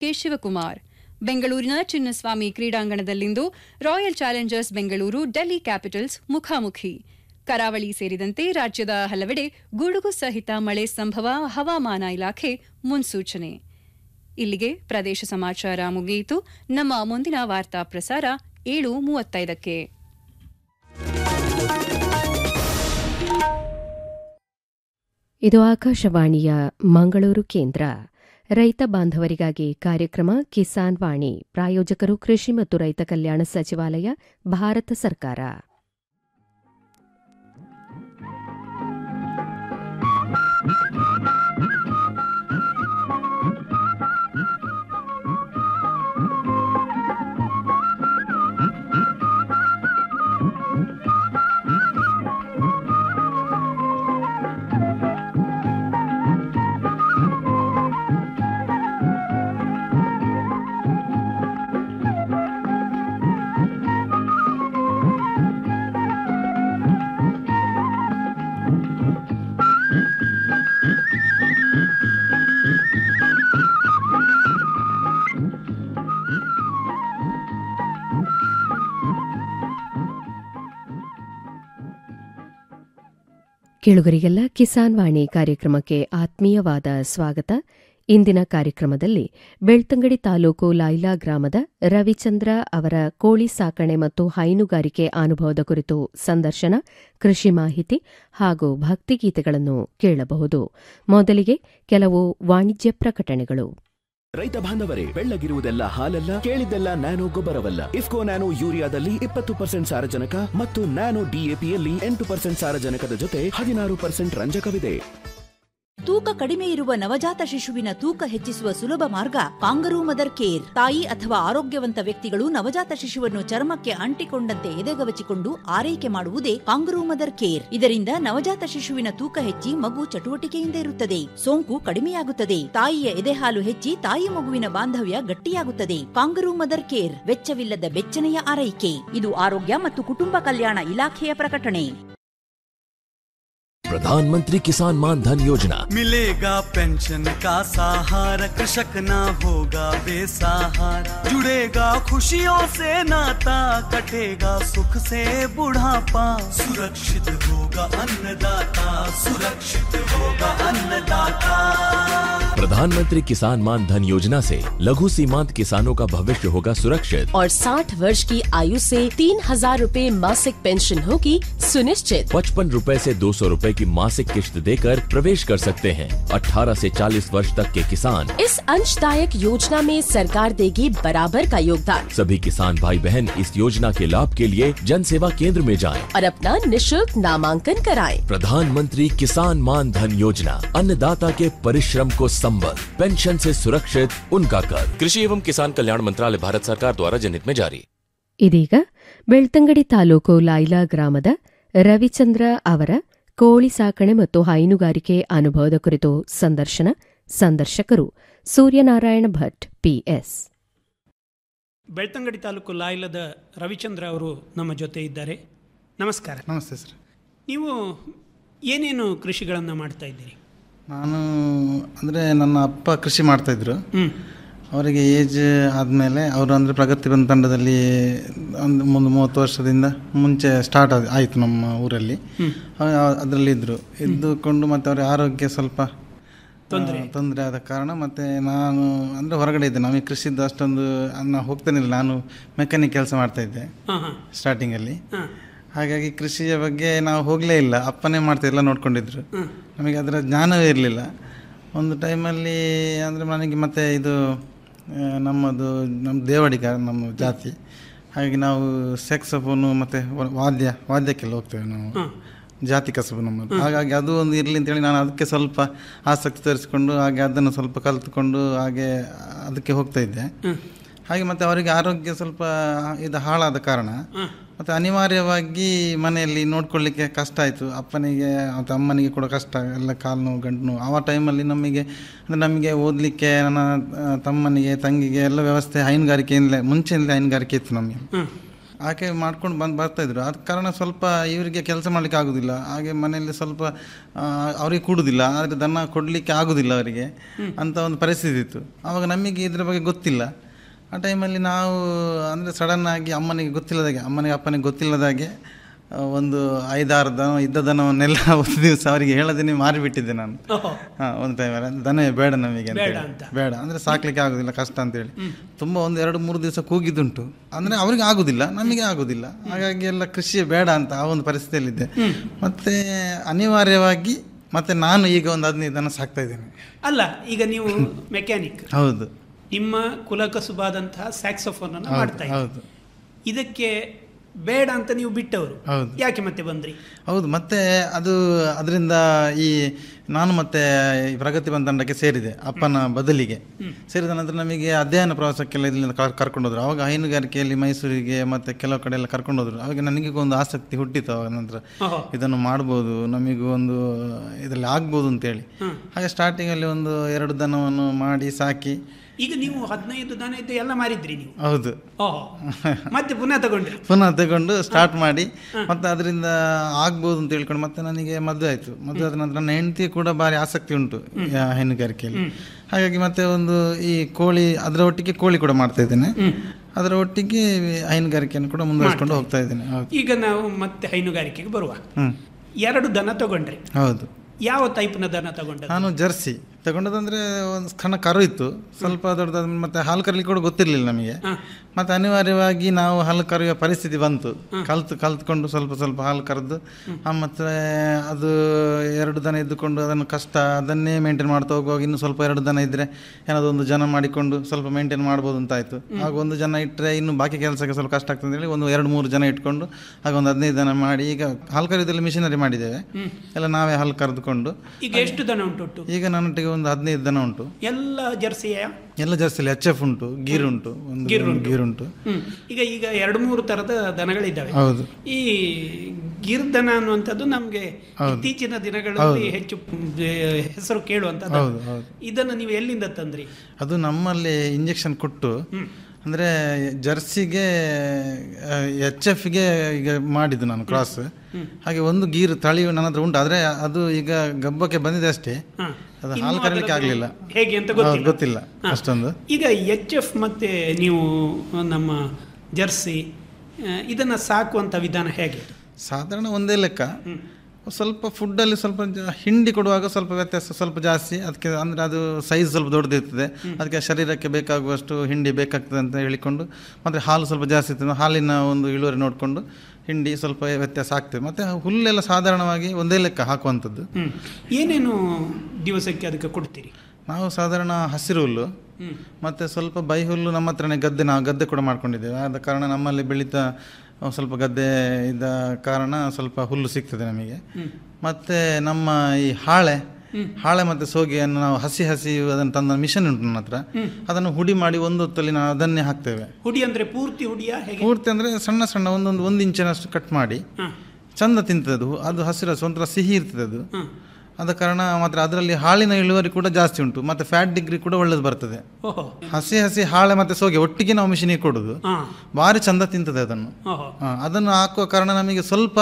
K Shivakumar ಬೆಂಗಳೂರಿನ ಚಿನ್ನಸ್ವಾಮಿ ಕ್ರೀಡಾಂಗಣದಲ್ಲಿಂದು Royal Challengers Bengaluru Delhi Capitals ಮುಖಾಮುಖಿ ಕರಾವಳಿ ಸೇರಿದಂತೆ ರಾಜ್ಯದ ಹಲವೆಡೆ ಗುಡುಗು ಸಹಿತ ಮಳೆ ಸಂಭವ ಹವಾಮಾನ ಇಲಾಖೆ ಮುನ್ಸೂಚನೆ ಇಲ್ಲಿಗೆ ಪ್ರದೇಶ ಸಮಾಚಾರ ಮುಗಿಯಿತು ನಮ್ಮ ಮುಂದಿನ ವಾರ್ತಾ ಪ್ರಸಾರ ಏಳು ಮೂವತ್ತೈದಕ್ಕೆ ಇದು ಆಕಾಶವಾಣಿಯ ಮಂಗಳೂರು ಕೇಂದ್ರ ರೈತ ಬಾಂಧವರಿಗಾಗಿ ಕಾರ್ಯಕ್ರಮ ಕಿಸಾನ್ ವಾಣಿ ಪ್ರಾಯೋಜಕರು ಕೃಷಿ ಮತ್ತು ರೈತ ಕಲ್ಯಾಣ ಸಚಿವಾಲಯ ಭಾರತ ಸರ್ಕಾರ ಕೇಳುಗರಿಗೆಲ್ಲ ಕಿಸಾನ್ ವಾಣಿ ಕಾರ್ಯಕ್ರಮಕ್ಕೆ ಆತ್ಮೀಯವಾದ ಸ್ವಾಗತ ಇಂದಿನ ಕಾರ್ಯಕ್ರಮದಲ್ಲಿ ಬೆಳ್ತಂಗಡಿ ತಾಲೂಕು ಲೈಲಾ ಗ್ರಾಮದ ರವಿಚಂದ್ರ ಅವರ ಕೋಳಿ ಸಾಕಣೆ ಮತ್ತು ಹೈನುಗಾರಿಕೆ ಅನುಭವದ ಕುರಿತು ಸಂದರ್ಶನ ಕೃಷಿ ಮಾಹಿತಿ ಹಾಗೂ ಭಕ್ತಿಗೀತೆಗಳನ್ನು ಕೇಳಬಹುದು ಮೊದಲಿಗೆ ಕೆಲವು ವಾಣಿಜ್ಯ ಪ್ರಕಟಣೆಗಳು ರೈತ ಬಾಂಧವರೇ ಬೆಳ್ಳಗಿರುವುದೆಲ್ಲ ಹಾಲಲ್ಲ ಕೇಳಿದ್ದೆಲ್ಲ ನ್ಯಾನೋ ಗೊಬ್ಬರವಲ್ಲ ಇಫ್ಕೋ ನ್ಯಾನೋ ಯೂರಿಯಾದಲ್ಲಿ ಇಪ್ಪತ್ತು ಪರ್ಸೆಂಟ್ ಸಾರಜನಕ ಮತ್ತು ನ್ಯಾನೋ ಡಿಎಪಿಯಲ್ಲಿ ಎಂಟು ಪರ್ಸೆಂಟ್ ಸಾರಜನಕದ ಜೊತೆ ಹದಿನಾರು ಪರ್ಸೆಂಟ್ ರಂಜಕವಿದೆ ತೂಕ ಕಡಿಮೆ ಇರುವ ನವಜಾತ ಶಿಶುವಿನ ತೂಕ ಹೆಚ್ಚಿಸುವ ಸುಲಭ ಮಾರ್ಗ ಕಾಂಗರೂ ಮದರ್ ಕೇರ್ ತಾಯಿ ಅಥವಾ ಆರೋಗ್ಯವಂತ ವ್ಯಕ್ತಿಗಳು ನವಜಾತ ಶಿಶುವನ್ನು ಚರ್ಮಕ್ಕೆ ಅಂಟಿಕೊಂಡಂತೆ ಎದೆಗವಚಿಕೊಂಡು ಆರೈಕೆ ಮಾಡುವುದೇ ಕಾಂಗರೂ ಮದರ್ ಕೇರ್ ಇದರಿಂದ ನವಜಾತ ಶಿಶುವಿನ ತೂಕ ಹೆಚ್ಚಿ ಮಗು ಚಟುವಟಿಕೆಯಿಂದ ಇರುತ್ತದೆ ಸೋಂಕು ಕಡಿಮೆಯಾಗುತ್ತದೆ ತಾಯಿಯ ಎದೆಹಾಲು ಹೆಚ್ಚಿ ತಾಯಿ ಮಗುವಿನ ಬಾಂಧವ್ಯ ಗಟ್ಟಿಯಾಗುತ್ತದೆ ಕಾಂಗರೂ ಮದರ್ ಕೇರ್ ವೆಚ್ಚವಿಲ್ಲದ ಬೆಚ್ಚನೆಯ ಆರೈಕೆ ಇದು ಆರೋಗ್ಯ ಮತ್ತು ಕುಟುಂಬ ಕಲ್ಯಾಣ ಇಲಾಖೆಯ ಪ್ರಕಟಣೆ प्रधानमंत्री किसान मान धन योजना मिलेगा पेंशन का सहारा कृषक ना होगा बेसहारा जुड़ेगा खुशियों से नाता कटेगा सुख से बुढ़ापा सुरक्षित होगा अन्नदाता सुरक्षित होगा अन्नदाता प्रधानमंत्री किसान मान धन योजना से लघु सीमांत किसानों का भविष्य होगा सुरक्षित और 60 वर्ष की आयु से तीन हजार रूपए मासिक पेंशन होगी सुनिश्चित पचपन रूपए से दो सौ रूपए की मासिक किश्त देकर प्रवेश कर सकते हैं 18 से 40 वर्ष तक के किसान इस अंशदायक योजना में सरकार देगी बराबर का योगदान सभी किसान भाई बहन इस योजना के लाभ के लिए जन सेवा केंद्र में जाएं। और अपना निशुल्क नामांकन कराएं। प्रधानमंत्री किसान मान धन योजना अन्नदाता के परिश्रम को संबल पेंशन से सुरक्षित उनका कर कृषि एवं किसान कल्याण मंत्रालय भारत सरकार द्वारा जनहित में जारी ಇದೀಗ ಬೆಳ್ತಂಗಡಿ ತಾಲೂಕು ಲೈಲಾ ಗ್ರಾಮದ ರವಿಚಂದ್ರ ಅವರ ಕೋಳಿ ಸಾಕಣೆ ಮತ್ತು ಹೈನುಗಾರಿಕೆ ಅನುಭವದ ಕುರಿತು ಸಂದರ್ಶನ ಸಂದರ್ಶಕರು ಸೂರ್ಯನಾರಾಯಣ ಭಟ್ ಪಿಎಸ್ ಬೆಳ್ತಂಗಡಿ ತಾಲೂಕು ಲಾಯ್ಲದ ರವಿಚಂದ್ರ ಅವರು ನಮ್ಮ ಜೊತೆ ಇದ್ದಾರೆ ನಮಸ್ಕಾರ ನಮಸ್ತೆ ಸರ್ ನೀವು ಏನೇನು ಕೃಷಿಗಳನ್ನು ಮಾಡ್ತಾ ಇದ್ದೀರಿ ನಾನು ಅಂದರೆ ನನ್ನ ಅಪ್ಪ ಕೃಷಿ ಮಾಡ್ತಾಯಿದ್ರು ಹ್ಞೂ ಅವರಿಗೆ ಏಜ್ ಆದಮೇಲೆ ಅವರು ಅಂದರೆ ಪ್ರಗತಿ ಬಂದ ತಂಡದಲ್ಲಿ ಒಂದು ಒಂದು ಮೂವತ್ತು ವರ್ಷದಿಂದ ಮುಂಚೆ ಸ್ಟಾರ್ಟ್ ಆದ ಆಯಿತು ನಮ್ಮ ಊರಲ್ಲಿ ಅದರಲ್ಲಿ ಇದ್ದರು ಇದ್ದುಕೊಂಡು ಮತ್ತು ಅವರ ಆರೋಗ್ಯ ಸ್ವಲ್ಪ ತೊಂದ್ರೆ. ತೊಂದರೆ ಆದ ಕಾರಣ ಮತ್ತು ನಾನು ಅಂದರೆ ಹೊರಗಡೆ ಇದ್ದೆ ನಮಗೆ ಕೃಷಿದ್ದು ಅಷ್ಟೊಂದು ನಾನು ಹೋಗ್ತಾನಿಲ್ಲ ನಾನು ಮೆಕ್ಯಾನಿಕ್ ಕೆಲಸ ಮಾಡ್ತಾಯಿದ್ದೆ ಹಾಂ ಹಾಂ ಸ್ಟಾರ್ಟಿಂಗಲ್ಲಿ ಹಾಂ ಹಾಗಾಗಿ ಕೃಷಿಯ ಬಗ್ಗೆ ನಾವು ಹೋಗಲೇ ಇಲ್ಲ ಅಪ್ಪನೇ ಮಾಡ್ತಾ ಎಲ್ಲ ನೋಡ್ಕೊಂಡಿದ್ರು ನಮಗೆ ಅದರ ಜ್ಞಾನವೇ ಇರಲಿಲ್ಲ ಒಂದು ಟೈಮಲ್ಲಿ ಅಂದರೆ ನನಗೆ ಮತ್ತೆ ಇದು ಆ, ನಮ್ಮದು ನಮ್ಮ ದೇವಡಿಗ ನಮ್ಮ ಜಾತಿ ಹಾಗಾಗಿ ನಾವು ಸೆಕ್ಸಫೋನು ಮತ್ತು ವಾದ್ಯ ವಾದ್ಯಕ್ಕೆಲ್ಲ ಹೋಗ್ತೇವೆ ನಾವು ಜಾತಿ ಕಸಬು ನಮ್ಮದು ಹಾಗಾಗಿ ಅದು ಒಂದು ಇರಲಿ ಅಂತೇಳಿ ನಾನು ಅದಕ್ಕೆ ಸ್ವಲ್ಪ ಆಸಕ್ತಿ ತೋರಿಸಿಕೊಂಡು ಹಾಗೆ ಅದನ್ನು ಸ್ವಲ್ಪ ಕಲಿತುಕೊಂಡು ಹಾಗೆ ಅದಕ್ಕೆ ಹೋಗ್ತಾ ಇದ್ದೆ ಹಾಗೆ ಮತ್ತು ಅವರಿಗೆ ಆರೋಗ್ಯ ಸ್ವಲ್ಪ ಇದು ಹಾಳಾದ ಕಾರಣ ಮತ್ತು ಅನಿವಾರ್ಯವಾಗಿ ಮನೆಯಲ್ಲಿ ನೋಡ್ಕೊಳ್ಳಿಕ್ಕೆ ಕಷ್ಟ ಆಯಿತು ಅಪ್ಪನಿಗೆ ಮತ್ತು ಅಮ್ಮನಿಗೆ ಕೂಡ ಕಷ್ಟ ಎಲ್ಲ ಕಾಲು ನೋವು ಗಂಟು ನೋವು ಆ ಟೈಮಲ್ಲಿ ನಮಗೆ ಅಂದರೆ ನಮಗೆ ಓದಲಿಕ್ಕೆ ನನ್ನ ಆ, ತಮ್ಮನಿಗೆ ತಂಗಿಗೆ ಎಲ್ಲ ವ್ಯವಸ್ಥೆ ಹೈನುಗಾರಿಕೆಯಿಂದಲೇ ಮುಂಚೆಯಿಂದಲೇ ಹೈನುಗಾರಿಕೆ ಇತ್ತು ನಮಗೆ ಆಕೆ ಮಾಡ್ಕೊಂಡು ಬಂದು ಬರ್ತಾ ಇದ್ರು ಆದ ಕಾರಣ ಸ್ವಲ್ಪ ಇವರಿಗೆ ಕೆಲಸ ಮಾಡಲಿಕ್ಕೆ ಆಗುದಿಲ್ಲ ಹಾಗೆ ಮನೆಯಲ್ಲಿ ಸ್ವಲ್ಪ ಆ, ಅವರಿಗೆ ಕೂಡುದಿಲ್ಲ ಆದರೆ ದನ ಕೊಡಲಿಕ್ಕೆ ಆಗುದಿಲ್ಲ ಅವರಿಗೆ ಅಂತ ಒಂದು ಪರಿಸ್ಥಿತಿ ಇತ್ತು ಆವಾಗ ನಮಗೆ ಇದ್ರ ಬಗ್ಗೆ ಗೊತ್ತಿಲ್ಲ ಆ ಟೈಮಲ್ಲಿ ನಾವು ಅಂದರೆ ಸಡನ್ ಆಗಿ ಅಮ್ಮನಿಗೆ ಗೊತ್ತಿಲ್ಲದಾಗೆ ಅಮ್ಮನಿಗೆ ಅಪ್ಪನಿಗೆ ಗೊತ್ತಿಲ್ಲದಾಗೆ ಆ, ಒಂದು ಐದಾರು ದನ ಇದ್ದ ದನವನ್ನೆಲ್ಲ ಒಂದು ದಿವಸ ಅವರಿಗೆ ಹೇಳದೇನೆ ಮಾರಿಬಿಟ್ಟಿದ್ದೆ ನಾನು ಓಹೋ. ಹಾಂ ಒಂದು ಟೈಮಲ್ಲಿ ಅಂದ್ರೆ ದನವೇ ಬೇಡ ನಮಗೆ ಅಂತ ಬೇಡ ಹೇಳಿ. ಅಂತ. ಬೇಡ ಅಂದರೆ ಸಾಕ್ಲಿಕ್ಕೆ ಆಗೋದಿಲ್ಲ ಕಷ್ಟ ಅಂತೇಳಿ ತುಂಬ ಒಂದು ಎರಡು ಮೂರು ದಿವಸ ಕೂಗಿದ್ದುಂಟು ಅಂದರೆ ಅವರಿಗೆ ಆಗೋದಿಲ್ಲ ನಮಗೆ ಆಗೋದಿಲ್ಲ ಹಾಗಾಗಿ ಎಲ್ಲ ಕೃಷಿ ಬೇಡ ಅಂತ ಆ ಒಂದು ಪರಿಸ್ಥಿತಿಯಲ್ಲಿದ್ದೆ ಮತ್ತೆ ಅನಿವಾರ್ಯವಾಗಿ ಮತ್ತೆ ನಾನು ಈಗ ಒಂದು ಹದಿನೈದು ದನ ಸಾಕ್ತಾ ಇದ್ದೇನೆ ಅಲ್ಲ ಈಗ ನೀವು ಮೆಕ್ಯಾನಿಕ್ ಹೌದು ನಿಮ್ಮ ಕುಲಕಸುಬಾದಂತಹ ಸ್ಯಾಕ್ಸೋಫೋನ್ ಅನ್ನು ಮಾಡ್ತಾ ಇದ್ದೀರಿ. ಹೌದು ಇದಕ್ಕೆ ಬೇಡ ಅಂತ ನೀವು ಬಿಟ್ಟವರು ಹೌದು. ಯಾಕೆ ಮತ್ತೆ ಬಂದ್ರಿ ಹೌದು ಮತ್ತೆ ಅದು ಅದರಿಂದ ಈ ನಾನು ಮತ್ತೆ ಈ ಪ್ರಗತಿ ಬಂದ ತಂಡಕ್ಕೆ ಸೇರಿದೆ ಅಪ್ಪನ ಬದಲಿಗೆ ಸೇರಿದ ನಂತರ ನಮಗೆ ಅಧ್ಯಯನ ಪ್ರವಾಸಕ್ಕೆಲ್ಲ ಇಲ್ಲಿಂದ ಕರ್- ಕರ್ಕೊಂಡು ಹೋದ್ರು ಅವಾಗ ಹೈನುಗಾರಿಕೆಯಲ್ಲಿ ಮೈಸೂರಿಗೆ ಮತ್ತೆ ಕೆಲವು ಕಡೆ ಎಲ್ಲ ಕರ್ಕೊಂಡು ಹೋದ್ರು ಅವಾಗ ನನಗೆ ಒಂದು ಆಸಕ್ತಿ ಹುಟ್ಟಿತು ಅವಾಗ ನಂತರ ಓಹೋ. ಇದನ್ನು ಮಾಡ್ಬೋದು ನಮಗೂ ಒಂದು ಇದರಲ್ಲಿ ಆಗ್ಬೋದು ಅಂತೇಳಿ ಹಾಗೆ ಸ್ಟಾರ್ಟಿಂಗಲ್ಲಿ ಒಂದು ಎರಡು ದನವನ್ನು ಮಾಡಿ ಸಾಕಿ ಈಗ ನೀವು ಹದಿನೈದು ದನ ಇದ್ದು ಎಲ್ಲ ಮಾರಿದ್ರಿ ನೀವು ಹೌದು ಓಹೋ ಮತ್ತೆ ಪುನಃ ತಗೊಂಡ್ರಿ ಪುನಃ ತಗೊಂಡು ಸ್ಟಾರ್ಟ್ ಮಾಡಿ ಮತ್ತೆ ಅದರಿಂದ ಆಗ್ಬೋದು ಅಂತ ಹೇಳ್ಕೊಂಡು ಮತ್ತೆ ನನಗೆ ಮದುವೆ ಆಯಿತು ಮದುವೆ ಆದ ನಂತರ ನನ್ನ ಹೆಂಡತಿ ಕೂಡ ಭಾರಿ ಆಸಕ್ತಿ ಉಂಟು ಯಾ- ಹೈನುಗಾರಿಕೆಯಲ್ಲಿ ಹಾಗಾಗಿ ಮತ್ತೆ ಒಂದು ಈ ಕೋಳಿ ಅದರ ಒಟ್ಟಿಗೆ ಕೋಳಿ ಕೂಡ ಮಾಡ್ತಾ ಇದ್ದೇನೆ ಅದರ ಒಟ್ಟಿಗೆ ಹೈನುಗಾರಿಕೆಯನ್ನು ಕೂಡ ಮುಂದುವರಿಸ್ಕೊಂಡು ಹೋಗ್ತಾ ಇದ್ದೇನೆ ಹೌದು ಈಗ ನಾವು ಮತ್ತೆ ಹೈನುಗಾರಿಕೆಗೆ ಬರುವ ಹ್ಮ್ ಎರಡು ದನ ತಗೊಂಡ್ರಿ ಹೌದು ಯಾವ ಟೈಪ್ನ ದನ ತಗೊಂಡದ್ದು ನಾನು ಜರ್ಸಿ ತಗೊಂಡದಂದ್ರೆ ಒಂದು ಸಣ್ಣ ಕರು ಇತ್ತು ಸ್ವಲ್ಪ ದೊಡ್ಡದಾದ ಮತ್ತೆ ಹಾಲು ಕರಲಿಕ್ಕೆ ಕೂಡ ಗೊತ್ತಿರಲಿಲ್ಲ ನಮಗೆ ಮತ್ತೆ ಅನಿವಾರ್ಯವಾಗಿ ನಾವು ಹಾಲು ಕರೆಯುವ ಪರಿಸ್ಥಿತಿ ಬಂತು ಕಲ್ತು ಕಲ್ತ್ಕೊಂಡು ಸ್ವಲ್ಪ ಸ್ವಲ್ಪ ಹಾಲು ಕರೆದು ಆ, ಮತ್ತೆ ಅದು ಎರಡು ದನ ಇದ್ದುಕೊಂಡು ಅದನ್ನು ಕಷ್ಟ ಅದನ್ನೇ ಮೇಂಟೈನ್ ಮಾಡ್ತಾ ಹೋಗುವಾಗ ಇನ್ನು ಸ್ವಲ್ಪ ಎರಡು ದನ ಇದ್ರೆ ಏನಾದ್ರು ಒಂದು ಜನ ಮಾಡಿಕೊಂಡು ಸ್ವಲ್ಪ ಮೇಂಟೈನ್ ಮಾಡ್ಬೋದು ಅಂತ ಆಯ್ತು ಆಗ ಒಂದು ಜನ ಇಟ್ಟರೆ ಇನ್ನು ಬಾಕಿ ಕೆಲಸಕ್ಕೆ ಸ್ವಲ್ಪ ಕಷ್ಟ ಆಗ್ತದೆ ಅಂತ ಹೇಳಿ ಒಂದು ಎರಡು ಮೂರು ಜನ ಇಟ್ಕೊಂಡು ಆಗ ಒಂದು ಹದಿನೈದು ದನ ಮಾಡಿ ಈಗ ಹಾಲು ಕರೆಯೋದ್ರಲ್ಲಿ ಮಿಷಿನರಿ ಮಾಡಿದ್ದೇವೆ ಎಲ್ಲ ನಾವೇ ಹಾಲು ಕರೆದುಕೊಂಡು ಈಗ ಎಷ್ಟು ದನ ಉಂಟು ಒಟ್ಟು ಈಗ ನನ್ನೊಟ್ಟಿಗೆ ಒಂದು ಹದಿನೈದು ದನ ಉಂಟು ಎಲ್ಲ ಜರ್ಸಿಯ ಎಲ್ಲ ಜರ್ಸಿಲಿ ಎಚ್ ಎಫ್ ಉಂಟು ಗೀರ್ ಉಂಟು ಒಂದು ಗೀರ್ ಉಂಟು. ಗೀರ್ ಉಂಟು ಹ್ಮ್. ಈಗ ಈಗ ಎರಡು ಮೂರು ತರದ ದನಗಳಿದ್ದಾವೆ ಹೌದು ಈ ಗಿರ್ದನ ಅನ್ನುವಂಥದ್ದು ನಮಗೆ ಇತ್ತೀಚಿನ ದಿನಗಳಲ್ಲಿ ಹೆಚ್ಚು ಆ, ಹೆಸರು ಕೇಳುವಂತ ಹೌದು ಹೌದು ಇದನ್ನು ನೀವು ಎಲ್ಲಿಂದ ತಂದ್ರಿ ಅದು ನಮ್ಮಲ್ಲಿ ಇಂಜೆಕ್ಷನ್ ಕೊಟ್ಟು ಅಂದರೆ ಜರ್ಸಿಗೆ ಎಚ್ ಎಫ್ಗೆ ಈಗ ಮಾಡಿದ್ದು ನಾನು ಕ್ರಾಸ್ ಹಾಗೆ ಒಂದು ಗೀರು ತಳಿ ನನ್ನ ಹತ್ರ ಉಂಟು ಆದರೆ ಅದು ಈಗ ಗಬ್ಬಕ್ಕೆ ಬಂದಿದೆ ಅಷ್ಟೇ ಹ. ಅದು ಇನ್ನು ಹಾಲು ಕರೀಲಿಕ್ಕೆ ಅದರದ್ದು ಆಗಲಿಲ್ಲ ಹೇಗೆ ಅಂತ ಗೊತ್ತಿಲ್ಲ ಗೊತ್ತಿಲ್ಲ ಹ. ಅಷ್ಟೊಂದು ಈಗ ಎಚ್ ಎಫ್ ಮತ್ತೆ ನೀವು ನಮ್ಮ ಜರ್ಸಿ ಆ, ಇದನ್ನ ಸಾಕುವಂತ ವಿಧಾನ ಹೇಗೆ ಸಾಧಾರಣ ಒಂದೇ ಲೆಕ್ಕ ಸ್ವಲ್ಪ ಫುಡ್ಡಲ್ಲಿ ಸ್ವಲ್ಪ ಜ- ಹಿಂಡಿ ಕೊಡುವಾಗ ಸ್ವಲ್ಪ ವ್ಯತ್ಯಾಸ ಸ್ವಲ್ಪ ಜಾಸ್ತಿ ಅದಕ್ಕೆ ಅಂದರೆ ಅದು ಸೈಜ್ ಸ್ವಲ್ಪ ದೊಡ್ಡದಿರ್ತದೆ ಅದಕ್ಕೆ ಶರೀರಕ್ಕೆ ಬೇಕಾಗುವಷ್ಟು ಹಿಂಡಿ ಬೇಕಾಗ್ತದೆ ಅಂತ ಹೇಳಿಕೊಂಡು ಮತ್ತು ಹಾಲು ಸ್ವಲ್ಪ ಜಾಸ್ತಿ ಇರ್ತದೆ ಹಾಲಿನ ಒಂದು ಇಳುವರಿ ನೋಡಿಕೊಂಡು ಹಿಂಡಿ ಸ್ವಲ್ಪ ವ್ಯತ್ಯಾಸ ಆಗ್ತದೆ ಮತ್ತು ಹುಲ್ಲೆಲ್ಲ ಸಾಧಾರಣವಾಗಿ ಒಂದೇ ಲೆಕ್ಕ ಹಾಕುವಂಥದ್ದು ಹ್ಮ್ ಏನೇನು ದಿವಸಕ್ಕೆ ಅದಕ್ಕೆ ಕೊಡ್ತೀರಿ ನಾವು ಸಾಧಾರಣ ಹಸಿರು ಹುಲ್ಲು ಮತ್ತು ಸ್ವಲ್ಪ ಬೈ ಹುಲ್ಲು ನಮ್ಮ ಹತ್ರನೇ ಗದ್ದೆ ನಾವು ಗದ್ದೆ ಕೂಡ ಮಾಡ್ಕೊಂಡಿದ್ದೇವೆ ಆದ ಕಾರಣ ನಮ್ಮಲ್ಲಿ ಬೆಳೀತಾ ಅಹ್, ಸ್ವಲ್ಪ ಗದ್ದೆ ಇದ್ದ ಕಾರಣ ಸ್ವಲ್ಪ ಹುಲ್ಲು ಸಿಗ್ತದೆ ನಮಗೆ ಮತ್ತು ನಮ್ಮ ಈ ಹಾಳೆ ಹಾಳೆ ಮತ್ತು ಸೋಗೆಯನ್ನು ನಾವು ಹಸಿ ಹಸಿ ಅದನ್ನು ತಂದ ಮಿಷನ್ ಉಂಟು ನನ್ನ ಹತ್ರ ಅದನ್ನು ಹುಡಿ ಮಾಡಿ ಒಂದು ಹೊತ್ತಲ್ಲಿ ನಾವು ಅದನ್ನೇ ಹಾಕ್ತೇವೆ ಹುಡಿ ಅಂದ್ರೆ ಪೂರ್ತಿ ಹುಡಿಯಾ ಹೇಗೆ ಪೂರ್ತಿ ಅಂದರೆ ಸಣ್ಣ ಸಣ್ಣ ಒಂದೊಂದು ಒಂದು ಇಂಚಿನಷ್ಟು ಕಟ್ ಮಾಡಿ ಹ. ಚಂದ ತಿಂತದೆ ಅದು ಅದು ಹಸಿರು ಹಸು, ಒಂಥರ ಸಿಹಿ ಇರ್ತದೆ ಅದು ಹ. ಆದ ಕಾರಣ ಮಾತ್ರ ಅದರಲ್ಲಿ ಹಾಲಿನ ಇಳುವರಿ ಕೂಡ ಜಾಸ್ತಿ ಉಂಟು ಮತ್ತು ಫ್ಯಾಟ್ ಡಿಗ್ರಿ ಕೂಡ ಒಳ್ಳೇದು ಬರ್ತದೆ ಓಹೋ ಹಸಿ ಹಸಿ ಹಾಳೆ ಮತ್ತು ಸೋಗೆ ಒಟ್ಟಿಗೆ ನಾವು ಮಿಷಿನಿಗೆ ಕೊಡೋದು ಹಾ ಭಾರಿ ಚಂದ ತಿಂತದೆ ಅದನ್ನು ಓಹೋ ಆ, ಅದನ್ನು ಹಾಕುವ ಕಾರಣ ನಮಗೆ ಸ್ವಲ್ಪ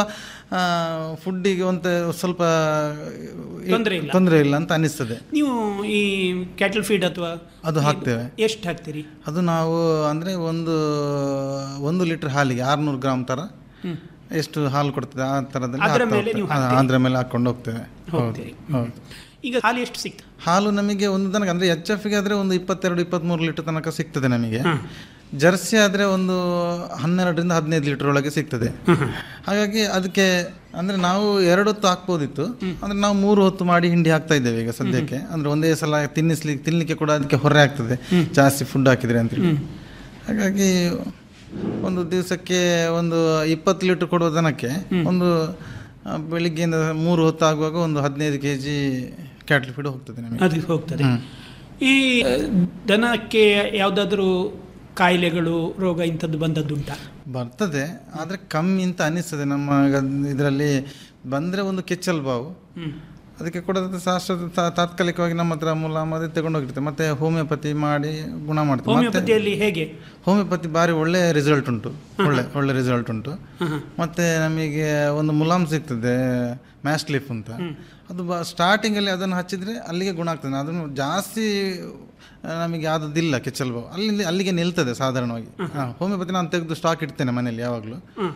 ಫುಡ್ಡಿಗೆ ಒಂದು ಸ್ವಲ್ಪ ತೊಂದ್ರೆ ಇಲ್ಲ. ತೊಂದರೆ ಇಲ್ಲ ಅಂತ ಅನಿಸ್ತದೆ ನೀವು ಈ ಕ್ಯಾಟಲ್ ಫೀಡ್ ಅಥವಾ ಅದು ಹಾಕ್ತೇವೆ ಎಷ್ಟು ಹಾಕ್ತೀರಿ ಅದು ನಾವು ಅಂದರೆ ಒಂದು ಒಂದು ಲೀಟರ್ ಹಾಲಿಗೆ ಆರುನೂರು ಗ್ರಾಮ್ ಥರ ಎಷ್ಟು ಹಾಲು ಕೊಡ್ತದೆ ಆ ಥರದಲ್ಲಿ ಅದರ ಹಾಕ್ತಾ ಮೇಲೆ ನೀವು ಹೋಗ್ತೇವೆ. ಹಾ, ಹಾಕ್ತೀರಿ? ಅದರ ಮೇಲೆ ಹಾಕ್ಕೊಂಡು ಹೋಗ್ತೇವೆ ಹೌದು ಹೋಗ್ತೀರಿ. ಹೌದು ಈಗ ಹಾಲು ಎಷ್ಟು ಸಿಕ್ತು ಹಾಲು ನಮಗೆ ಒಂದು ತನಕ ಅಂದರೆ ಎಚ್ ಎಫ್ಗೆ ಆದರೆ ಒಂದು ಇಪ್ಪತ್ತೆರಡು ಇಪ್ಪತ್ತ್ಮೂರು ಲೀಟರ್ ತನಕ ಸಿಗ್ತದೆ ನಮಗೆ ಜರ್ಸಿ ಆದರೆ ಒಂದು ಹನ್ನೆರಡರಿಂದ ಹದಿನೈದು ಲೀಟರ್ ಒಳಗೆ ಸಿಗ್ತದೆ ಹಾಗಾಗಿ ಅದಕ್ಕೆ ಅಂದರೆ ನಾವು ಎರಡು ಹೊತ್ತು ಹಾಕ್ಬೋದಿತ್ತು ಅಂದರೆ ನಾವು ಮೂರು ಹೊತ್ತು ಮಾಡಿ ಹಿಂಡಿ ಹಾಕ್ತಾ ಇದ್ದೇವೆ ಈಗ ಸದ್ಯಕ್ಕೆ ಅಂದರೆ ಒಂದೇ ಸಲ ತಿನ್ನಿಸ್ಲಿಕ್ಕೆ ತಿನ್ನಲಿಕ್ಕೆ ಕೂಡ ಅದಕ್ಕೆ ಹೊರೆ ಆಗ್ತದೆ ಜಾಸ್ತಿ ಫುಡ್ ಹಾಕಿದ್ರೆ ಅಂತೇಳಿ ಹಾಗಾಗಿ ಒಂದು ದಿವಸಕ್ಕೆ ಒಂದು ಇಪ್ಪತ್ತು ಲೀಟರ್ ಕೊಡುವ ದನಕ್ಕೆ ಒಂದು ಆ, ಬೆಳಿಗ್ಗೆಯಿಂದ ಮೂರು ಹೊತ್ತು ಆಗುವಾಗ ಒಂದು ಹದಿನೈದು ಕೆ ಜಿ ಕ್ಯಾಟ್ಲ್ ಫೀಡ್ ಹೋಗ್ತದೆ ನಮಗೆ ಅದು ಹೋಗ್ತದೆ ಈ ಆ, ದನಕ್ಕೆ ಯಾವುದಾದ್ರೂ ಕಾಯಿಲೆಗಳು ರೋಗ ಇಂಥದ್ದು ಬಂದದ್ದುಂಟಾ ಬರ್ತದೆ ಆದರೆ ಕಮ್ಮಿ ಅಂತ ಅನಿಸ್ತದೆ ನಮ್ಮ ಇದರಲ್ಲಿ ಬಂದರೆ ಒಂದು ಕೆಚ್ಚಲ್ ಬಾವು ಅದಕ್ಕೆ ಕೂಡ ಶಾಸ್ತ್ರ ತಾ- ತಾತ್ಕಾಲಿಕವಾಗಿ ನಮ್ಮ ಹತ್ರ ಮುಲಾಮ್ ಅದೇ ತಗೊಂಡೋಗಿರ್ತೇವೆ ಮತ್ತೆ ಹೋಮಿಯೋಪತಿ ಮಾಡಿ ಗುಣ ಮಾಡ್ತೇವೆ ಮತ್ತೆ ಹೋಮಿಯೋಪತಿಯಲ್ಲಿ ಹೇಗೆ ಹೋಮಿಯೋಪತಿ ಭಾರಿ ಒಳ್ಳೆ ರಿಸಲ್ಟ್ ಉಂಟು ಒಳ್ಳೆ ಒಳ್ಳೆ ರಿಸಲ್ಟ್ ಉಂಟು ಮತ್ತೆ ನಮಗೆ ಒಂದು ಮುಲಾಮ್ ಸಿಗ್ತದೆ ಮ್ಯಾಸ್ಲಿಫ್ ಅಂತ ಅದು ಸ್ಟಾರ್ಟಿಂಗಲ್ಲಿ ಅದನ್ನು ಹಚ್ಚಿದ್ರೆ ಅಲ್ಲಿಗೆ ಗುಣ ಆಗ್ತದೆ ಅದನ್ನು ಜಾಸ್ತಿ ಆ, ನಮಗೆ ಆದದ್ದಿಲ್ಲ ಕೆಚ್ಚಲ್ ಬಾವು ಅಲ್ಲಿ ಅಲ್ಲಿಗೆ ನಿಲ್ತದೆ ಸಾಧಾರಣವಾಗಿ ಹಾ, ಹೋಮಿಯೋಪತಿ ನಾನು ತೆಗೆದು ಸ್ಟಾಕ್ ಇಡ್ತೇನೆ ಮನೆಯಲ್ಲಿ ಯಾವಾಗಲೂ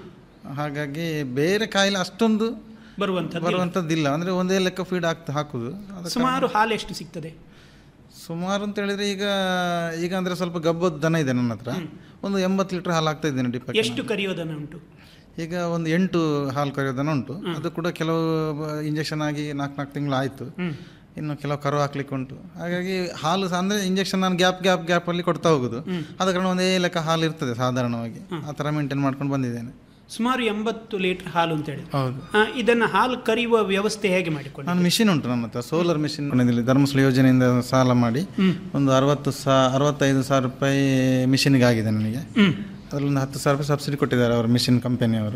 ಹಾಗಾಗಿ ಬೇರೆ ಕಾಯಿಲೆ ಅಷ್ಟೊಂದು ಬರುವಂಥದ್ದು ಬರುವಂಥದ್ದಿಲ್ಲ ಅಂದರೆ ಒಂದೇ ಲೆಕ್ಕ ಫೀಡ್ ಆಗ್ತಾ ಹಾಕುದು ಅದಕ್ಕೆ ಸುಮಾರು ಹಾಲು ಎಷ್ಟು ಸಿಗ್ತದೆ ಸುಮಾರು ಅಂತ ಹೇಳಿದ್ರೆ ಈಗ ಈಗ ಅಂದ್ರೆ ಸ್ವಲ್ಪ ಗಬ್ಬದ ದನ ಇದೆ ನನ್ನ ಹತ್ರ ಒಂದು ಎಂಬತ್ತು ಲೀಟರ್ ಹಾಲು ಆಗ್ತಾ ಇದ್ದೇನೆ ಡಿಪ್ಪಕ್ಕೆ ಎಷ್ಟು ಕರಿಯೋದನ ಉಂಟು ಈಗ ಒಂದು ಎಂಟು ಹಾಲು ಕರೆಯೋ ದನ ಉಂಟು ಅದು ಕೂಡ ಕೆಲವು ಇಂಜೆಕ್ಷನ್ ಆಗಿ ನಾಲ್ಕು ನಾಲ್ಕು ತಿಂಗಳು ಆಯಿತು ಇನ್ನು ಕೆಲವು ಕರು ಹಾಕ್ಲಿಕ್ಕೆ ಉಂಟು ಹಾಗಾಗಿ ಹಾಲು ಸಹ ಅಂದ್ರೆ ಇಂಜೆಕ್ಷನ್ ನಾನು ಗ್ಯಾಪ್ ಗ್ಯಾಪ್ ಗ್ಯಾಪ್ ಅಲ್ಲಿ ಕೊಡ್ತಾ ಹೋಗುದು ಆದ ಕಾರಣ ಒಂದೇ ಲೆಕ್ಕ ಹಾಲು ಇರ್ತದೆ ಸಾಧಾರಣವಾಗಿ ಆ ಥರ ಮೇಂಟೈನ್ ಮಾಡ್ಕೊಂಡು ಬಂದಿದ್ದೇನೆ ಸುಮಾರು ಎಂಬತ್ತು ಲೀಟರ್ ಹಾಲು ಅಂತ ಹೇಳಿ ಹೌದು ಆ, ಇದನ್ನ ಹಾಲು ಕರೆಯುವ ವ್ಯವಸ್ಥೆ ಹೇಗೆ ಮಾಡಿಕೊಂಡು ನಾನು ಮಿಷಿನ್ ಉಂಟು ನನ್ನ ಹತ್ರ ಸೋಲಾರ್ ಮಿಷಿನ್ ಕೊಂಡಿದ್ದಲ್ಲಿ ಧರ್ಮಸ್ಥಳ ಯೋಜನೆಯಿಂದ ಸಾಲ ಮಾಡಿ ಒಂದು ಅರವತ್ತು ಸಾ ಅರವತ್ತೈದು ಸಾವಿರ ರೂಪಾಯಿ ಮಿಷಿನ್ಗೆ ಆಗಿದೆ ನನಗೆ ಅದರಲ್ಲಿ ಒಂದು ಹತ್ತು ಸಾವಿರ ರೂಪಾಯಿ ಸಬ್ಸಿಡಿ ಕೊಟ್ಟಿದ್ದಾರೆ ಅವರು ಮಿಷಿನ್ ಕಂಪನಿಯವರು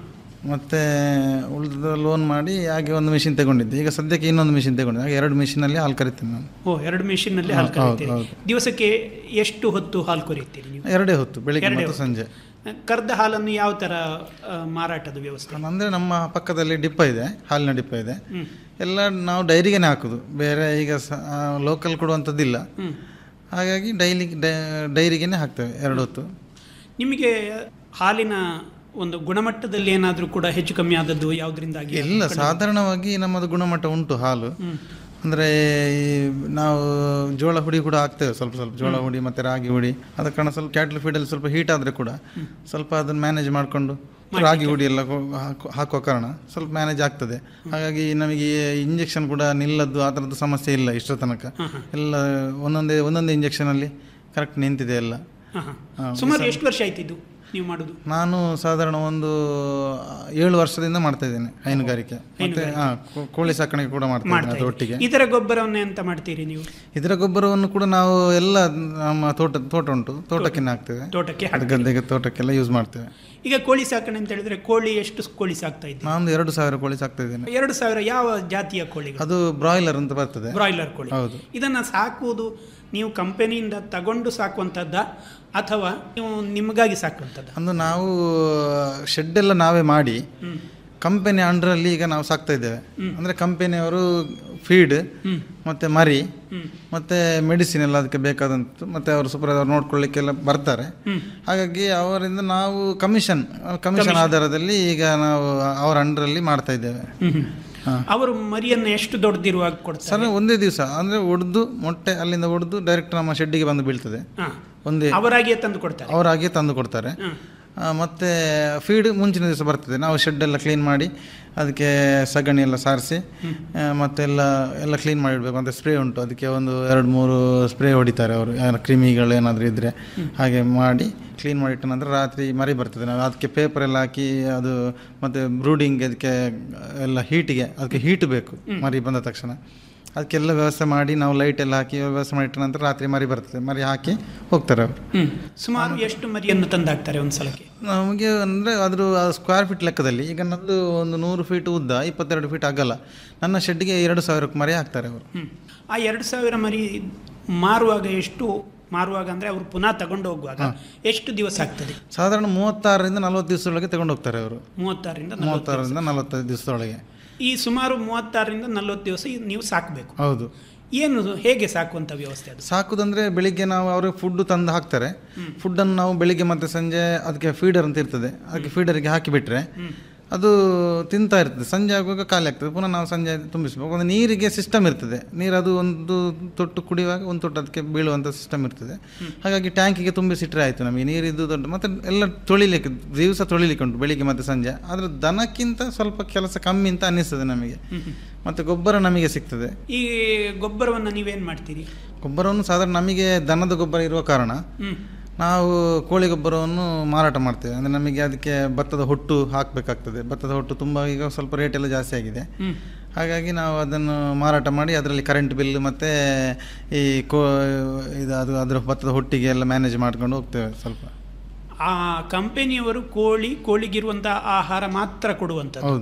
ಮತ್ತೆ ಉಳಿದ ಲೋನ್ ಮಾಡಿ ಹಾಗೆ ಒಂದು ಮಿಷಿನ್ ತಗೊಂಡಿದ್ದೆ ಈಗ ಸದ್ಯಕ್ಕೆ ಇನ್ನೊಂದು ಮಿಷಿನ್ ತಗೊಂಡಿದ್ದೆ ಹಾಗೆ ಎರಡು ಮಿಷಿನಲ್ಲಿ ಹಾಲು ಕರಿತೀನಿ ನಾನು ಓ ಎರಡು ಮಿಷಿನ್ ನಲ್ಲಿ ಹಾಲು ಹೌದು, ಕರೀತೀರಿ ಹೌದು. ದಿವಸಕ್ಕೆ ಎಷ್ಟು ಹೊತ್ತು ಹಾಲು ಕೊರೆಯುತ್ತೀರಿ ನೀವು ಎರಡೇ ಹೊತ್ತು ಬೆಳಿಗ್ಗೆ ಎರಡೇ ಮತ್ತು ಹೊತ್ತು. ಸಂಜೆ ಕರ್ದ ಹಾಲನ್ನು ಯಾವ ತರ ಆ, ಮಾರಾಟದ ವ್ಯವಸ್ಥೆ ಅಂದರೆ ನಮ್ಮ ಪಕ್ಕದಲ್ಲಿ ಡಿಪ್ಪ ಇದೆ ಹಾಲಿನ ಡಿಪ್ಪ ಇದೆ ಎಲ್ಲ ನಾವು ಡೈರಿಗೆನೆ ಹಾಕುದು ಬೇರೆ ಈಗ ಲೋಕಲ್ ಕೊಡುವಂಥದ್ದಿಲ್ಲ ಹಾಗಾಗಿ ಡೈಲಿ ಡೈರಿಗೆನೆ ಹಾಕ್ತೇವೆ ಎರಡು ಹೊತ್ತು ನಿಮಗೆ ಹಾಲಿನ ಒಂದು ಗುಣಮಟ್ಟದಲ್ಲಿ ಏನಾದರೂ ಕೂಡ ಹೆಚ್ಚು ಕಮ್ಮಿ ಆದದ್ದು ಯಾವುದರಿಂದಾಗಿ ಇಲ್ಲ ಸಾಧಾರಣವಾಗಿ ನಮ್ಮದು ಗುಣಮಟ್ಟ ಉಂಟು ಹಾಲು ಅಂದರೆ ಈ ನಾವು ಜೋಳ ಹುಡಿ ಕೂಡ ಹಾಕ್ತೇವೆ ಸ್ವಲ್ಪ ಸ್ವಲ್ಪ ಜೋಳ ಹುಡಿ ಮತ್ತು ರಾಗಿ ಹುಡಿ ಅದ ಕಾರಣ ಸ್ವಲ್ಪ ಕ್ಯಾಟ್ಲ್ ಫೀಡಲ್ಲಿ ಸ್ವಲ್ಪ ಹೀಟ್ ಆದರೆ ಕೂಡ ಸ್ವಲ್ಪ ಅದನ್ನು ಮ್ಯಾನೇಜ್ ಮಾಡಿಕೊಂಡು ರಾಗಿ ಹುಡಿ ಎಲ್ಲ ಕೊ- ಹಾಕುವ ಹಾಕುವ ಕಾರಣ ಸ್ವಲ್ಪ ಮ್ಯಾನೇಜ್ ಆಗ್ತದೆ ಹಾಗಾಗಿ ನಮಗೆ ಇಂಜೆಕ್ಷನ್ ಕೂಡ ನಿಲ್ಲದ್ದು ಆ ಥರದ್ದು ಸಮಸ್ಯೆ ಇಲ್ಲ ಇಷ್ಟೋ ತನಕ ಎಲ್ಲ ಒಂದೊಂದೇ ಒಂದೊಂದೇ ಇಂಜೆಕ್ಷನಲ್ಲಿ ಕರೆಕ್ಟ್ ನಿಂತಿದೆ ಎಲ್ಲ ಹಾ, ಹಾ. ಹಾ, ಸುಮಾರು ಎಷ್ಟು ವರ್ಷ ಆಯ್ತಿದ್ದು ನೀವು ಮಾಡುದು ನಾನು ಸಾಧಾರಣ ಒಂದು ಏಳು ವರ್ಷದಿಂದ ಮಾಡ್ತಾ ಇದ್ದೇನೆ ಹೈನುಗಾರಿಕೆ ಮತ್ತೆ ಹಾ, ಕೋ- ಕೋಳಿ ಸಾಕಾಣಿಕೆ ಕೂಡ ಮಾಡ್ತಾ ಮಾಡ್ತಾ ಇದ್ದೇನೆ ಅದು ಒಟ್ಟಿಗೆ ಇದ್ದೀರಿ. ಇದರ ಗೊಬ್ಬರವನ್ನ ಎಂತ ಮಾಡ್ತೀರಿ ನೀವು ಇದರ ಗೊಬ್ಬರವನ್ನು ಕೂಡ ನಾವು ಎಲ್ಲ ನಮ್ಮ ತೋಟ ತೋಟ ಉಂಟು ತೋಟಕ್ಕೆ ಹಾಕ್ತೇವೆ ತೋಟಕ್ಕೆ ಅದು ಗದ್ದೆಗೆ ತೋಟಕ್ಕೆಲ್ಲ ಯೂಸ್ ಮಾಡ್ತೇವೆ ಈಗ ಕೋಳಿ ಸಾಕಣೆ ಅಂತ ಹೇಳಿದ್ರೆ ಕೋಳಿ ಎಷ್ಟು ಕೋಳಿ ಸಾಕ್ತಾ ಇದ್ದೀರಿ ನಾನು ಎರಡು ಸಾವಿರ ಕೋಳಿ ಸಾಕ್ತಾ ಇದ್ದೇನೆ ಎರಡು ಸಾವಿರ ಯಾವ ಜಾತಿಯ ಕೋಳಿಗಳು ಅದು ಬ್ರಾಯ್ಲರ್ ಅಂತ ಬರ್ತದೆ ಬ್ರಾಯ್ಲರ್ ಕೋಳಿ ಹೌದು. ಇದನ್ನ ಸಾಕುವುದು ನೀವು ಕಂಪನಿಯಿಂದ ತಗೊಂಡು ಸಾಕುವಂಥದ್ದ ಅಥವಾ ನೀವು ನಿಮಗಾಗಿ ಸಾಕುವಂಥದ್ದ ಅಂದು ನಾವು ಶೆಡ್ ಎಲ್ಲ ನಾವೇ ಮಾಡಿ ಕಂಪನಿ ಅಂಡರಲ್ಲಿ ಈಗ ನಾವು ಸಾಕ್ತಾ ಇದ್ದೇವೆ ಅಂದ್ರೆ ಕಂಪನಿಯವರು ಫೀಡ್ ಮತ್ತೆ ಮರಿ ಮತ್ತೆ ಮೆಡಿಸಿನ್ ಎಲ್ಲ ಅದಕ್ಕೆ ಬೇಕಾದಂತ ಮತ್ತೆ ಅವರು ಸೂಪರ್ವೈಸರ್ ನೋಡ್ಕೊಳ್ಳಿಕ್ಕೆಲ್ಲ ಬರ್ತಾರೆ ಹಾಗಾಗಿ ಅವರಿಂದ ನಾವು ಕಮಿಷನ್ ಕಮಿಷನ್ ಆಧಾರದಲ್ಲಿ ಈಗ ನಾವು ಅವರ ಅಂಡರಲ್ಲಿ ಮಾಡ್ತಾ ಇದ್ದೇವೆ ಹಾ. ಅವರು ಮರಿಯನ್ನು ಎಷ್ಟು ದೊಡ್ಡದಿರುವಾಗ ಕೊಡ್ತಾರೆ ಸರ್ ಒಂದೇ ದಿವಸ ಅಂದ್ರೆ ಒಡೆದು ಮೊಟ್ಟೆ ಅಲ್ಲಿಂದ ಒಡೆದು ಡೈರೆಕ್ಟ್ ನಮ್ಮ ಶೆಡ್ಡಿಗೆ ಬಂದು ಬೀಳ್ತದೆ ಹಾ. ಒಂದೇ ಅವರಾಗಿಯೇ ತಂದು ಕೊಡ್ತಾರೆ ಅವರಾಗಿಯೇ ತಂದು ಕೊಡ್ತಾರೆ ಆ, ಮತ್ತೆ ಫೀಡ್ ಮುಂಚಿನ ದಿವಸ ಬರ್ತದೆ ನಾವು ಶೆಡ್ ಎಲ್ಲ ಕ್ಲೀನ್ ಮಾಡಿ ಅದಕ್ಕೆ ಸಗಣಿ ಎಲ್ಲ ಸಾರಿಸಿ ಮತ್ತೆಲ್ಲ ಎಲ್ಲ ಕ್ಲೀನ್ ಮಾಡಿಡ್ಬೇಕು ಅಂತ ಸ್ಪ್ರೇ ಉಂಟು ಅದಕ್ಕೆ ಒಂದು ಎರಡು ಮೂರು ಸ್ಪ್ರೇ ಹೊಡಿತಾರೆ ಅವರು ಯಾರು ಕ್ರಿಮಿಗಳು ಏನಾದರೂ ಇದ್ದರೆ ಹಾಗೆ ಮಾಡಿ ಕ್ಲೀನ್ ಮಾಡಿಟ್ಟ ನಂತರ ರಾತ್ರಿ ಮರಿ ಬರ್ತದೆ ನಾವು ಅದಕ್ಕೆ ಪೇಪರ್ ಎಲ್ಲ ಹಾಕಿ ಅದು ಮತ್ತು ಬ್ರೂಡಿಂಗ್ ಅದಕ್ಕೆ ಎಲ್ಲ ಹೀಟಿಗೆ ಅದಕ್ಕೆ ಹೀಟ್ ಬೇಕು ಮರಿ ಬಂದ ತಕ್ಷಣ ಅದಕ್ಕೆಲ್ಲ ವ್ಯವಸ್ಥೆ ಮಾಡಿ ನಾವು ಲೈಟ್ ಎಲ್ಲ ಹಾಕಿ ವ್ಯವಸ್ಥೆ ಮಾಡಿಟ್ಟ ನಂತರ ರಾತ್ರಿ ಮರಿ ಬರ್ತದೆ ಮರಿ ಹಾಕಿ ಹೋಗ್ತಾರೆ ಅವರು ಹ್ಮ್. ಸುಮಾರು ಎಷ್ಟು ಮರಿಯನ್ನು ತಂದಾಕ್ತಾರೆ ಒಂದು ಸಲಕ್ಕೆ ನಮಗೆ ಅಂದರೆ ಅದ್ರ ಸ್ಕ್ವೇರ್ ಫೀಟ್ ಲೆಕ್ಕದಲ್ಲಿ ಈಗ ನಮ್ಮದು ಒಂದು ನೂರು ಫೀಟ್ ಉದ್ದ ಇಪ್ಪತ್ತೆರಡು ಫೀಟ್ ಆಗಲ್ಲ ನನ್ನ ಶೆಡ್ಗೆ ಎರಡು ಸಾವಿರಕ್ಕೆ ಮರಿ ಹಾಕ್ತಾರೆ ಅವರು ಹ್ಮ್. ಆ ಎರಡು ಸಾವಿರ ಮರಿ ಮಾರುವಾಗ ಎಷ್ಟು ಮಾರುವಾಗ ಅಂದ್ರೆ ಅವರು ಪುನಃ ತಗೊಂಡು ಹೋಗುವಾಗ ಎಷ್ಟು ದಿವಸ ಆಗ್ತದೆ ಸಾಧಾರಣ ಮೂವತ್ತಾರರಿಂದ ನಲವತ್ತು ದಿವಸದೊಳಗೆ ತಗೊಂಡು ಹೋಗ್ತಾರೆ ಅವರು ಮೂವತ್ತಾರರಿಂದ ನಲವತ್ತು ಮೂವತ್ತಾರರಿಂದ ನಲವತ್ತೈದು ದಿವಸದೊಳಗೆ ಈ ಸುಮಾರು ಮೂವತ್ತಾರರಿಂದ ನಲವತ್ತು ದಿವಸ ಈ ನೀವು ಸಾಕಬೇಕು ಹೌದು ಏನು ಹೇಗೆ ಸಾಕುವಂತ ವ್ಯವಸ್ಥೆ ಅದು ಸಾಕುದಂದ್ರೆ ಬೆಳಿಗ್ಗೆ ನಾವು ಅವ್ರಿಗೆ ಫುಡ್ ತಂದು ಹಾಕ್ತಾರೆ ಫುಡ್ಡನ್ನು ನಾವು ಬೆಳಿಗ್ಗೆ ಮತ್ತೆ ಸಂಜೆ ಅದಕ್ಕೆ ಫೀಡರ್ ಅಂತ ಇರ್ತದೆ ಅದಕ್ಕೆ ಫೀಡರಿಗೆ ಹಾಕಿಬಿಟ್ರೆ ಅದು ತಿಂತಾ ಇರ್ತದೆ ಸಂಜೆ ಆಗುವಾಗ ಖಾಲಿ ಆಗ್ತದೆ ಪುನಃ ನಾವು ಸಂಜೆ ತುಂಬಿಸ್ಬೇಕು ಒಂದು ನೀರಿಗೆ ಸಿಸ್ಟಮ್ ಇರ್ತದೆ ನೀರು ಅದು ಒಂದು ತೊಟ್ಟು ಕುಡಿಯುವಾಗ ಒಂದು ತೊಟ್ಟು ಅದಕ್ಕೆ ಬೀಳುವಂಥ ಸಿಸ್ಟಮ್ ಇರ್ತದೆ ಹಾಗಾಗಿ ಟ್ಯಾಂಕಿಗೆ ತುಂಬಿಸಿಟ್ರೆ ಆಯಿತು ನಮಗೆ ನೀರಿದ್ದು ದೊಡ್ಡ ಮತ್ತೆ ಎಲ್ಲ ತೊಳಿಲಿಕ್ಕೆ ದಿವಸ ತೊಳಿಲಿಕ್ಕೆ ಉಂಟು ಬೆಳಿಗ್ಗೆ ಮತ್ತೆ ಸಂಜೆ ಆದರೆ ದನಕ್ಕಿಂತ ಸ್ವಲ್ಪ ಕೆಲಸ ಕಮ್ಮಿ ಅಂತ ಅನ್ನಿಸ್ತದೆ ನಮಗೆ ಮತ್ತು ಗೊಬ್ಬರ ನಮಗೆ ಸಿಗ್ತದೆ ಈ ಗೊಬ್ಬರವನ್ನು ನೀವೇನ್ ಮಾಡ್ತೀರಿ ಗೊಬ್ಬರವನ್ನು ಸಾಧಾರಣ ನಮಗೆ ದನದ ಗೊಬ್ಬರ ಇರುವ ಕಾರಣ ಹ್ಮ್ ನಾವು ಕೋಳಿ ಗೊಬ್ಬರವನ್ನು ಮಾರಾಟ ಮಾಡ್ತೇವೆ ಅಂದರೆ ನಮಗೆ ಅದಕ್ಕೆ ಭತ್ತದ ಹೊಟ್ಟು ಹಾಕಬೇಕಾಗ್ತದೆ ಭತ್ತದ ಹೊಟ್ಟು ತುಂಬ ಈಗ ಸ್ವಲ್ಪ ರೇಟ್ ಎಲ್ಲ ಜಾಸ್ತಿ ಆಗಿದೆ ಹ್ಮ್ ಹಾಗಾಗಿ ನಾವು ಅದನ್ನು ಮಾರಾಟ ಮಾಡಿ ಅದರಲ್ಲಿ ಕರೆಂಟ್ ಬಿಲ್ ಮತ್ತು ಈ ಕೋ ಇದು ಅದು ಅದರ ಭತ್ತದ ಹೊಟ್ಟಿಗೆ ಎಲ್ಲ ಮ್ಯಾನೇಜ್ ಮಾಡ್ಕೊಂಡು ಹೋಗ್ತೇವೆ ಸ್ವಲ್ಪ ಆ ಕಂಪನಿಯವರು ಕೋಳಿ ಕೋಳಿಗಿರುವಂತಹ ಆಹಾರ ಮಾತ್ರ ಕೊಡುವಂಥದ್ದು ಹೌದು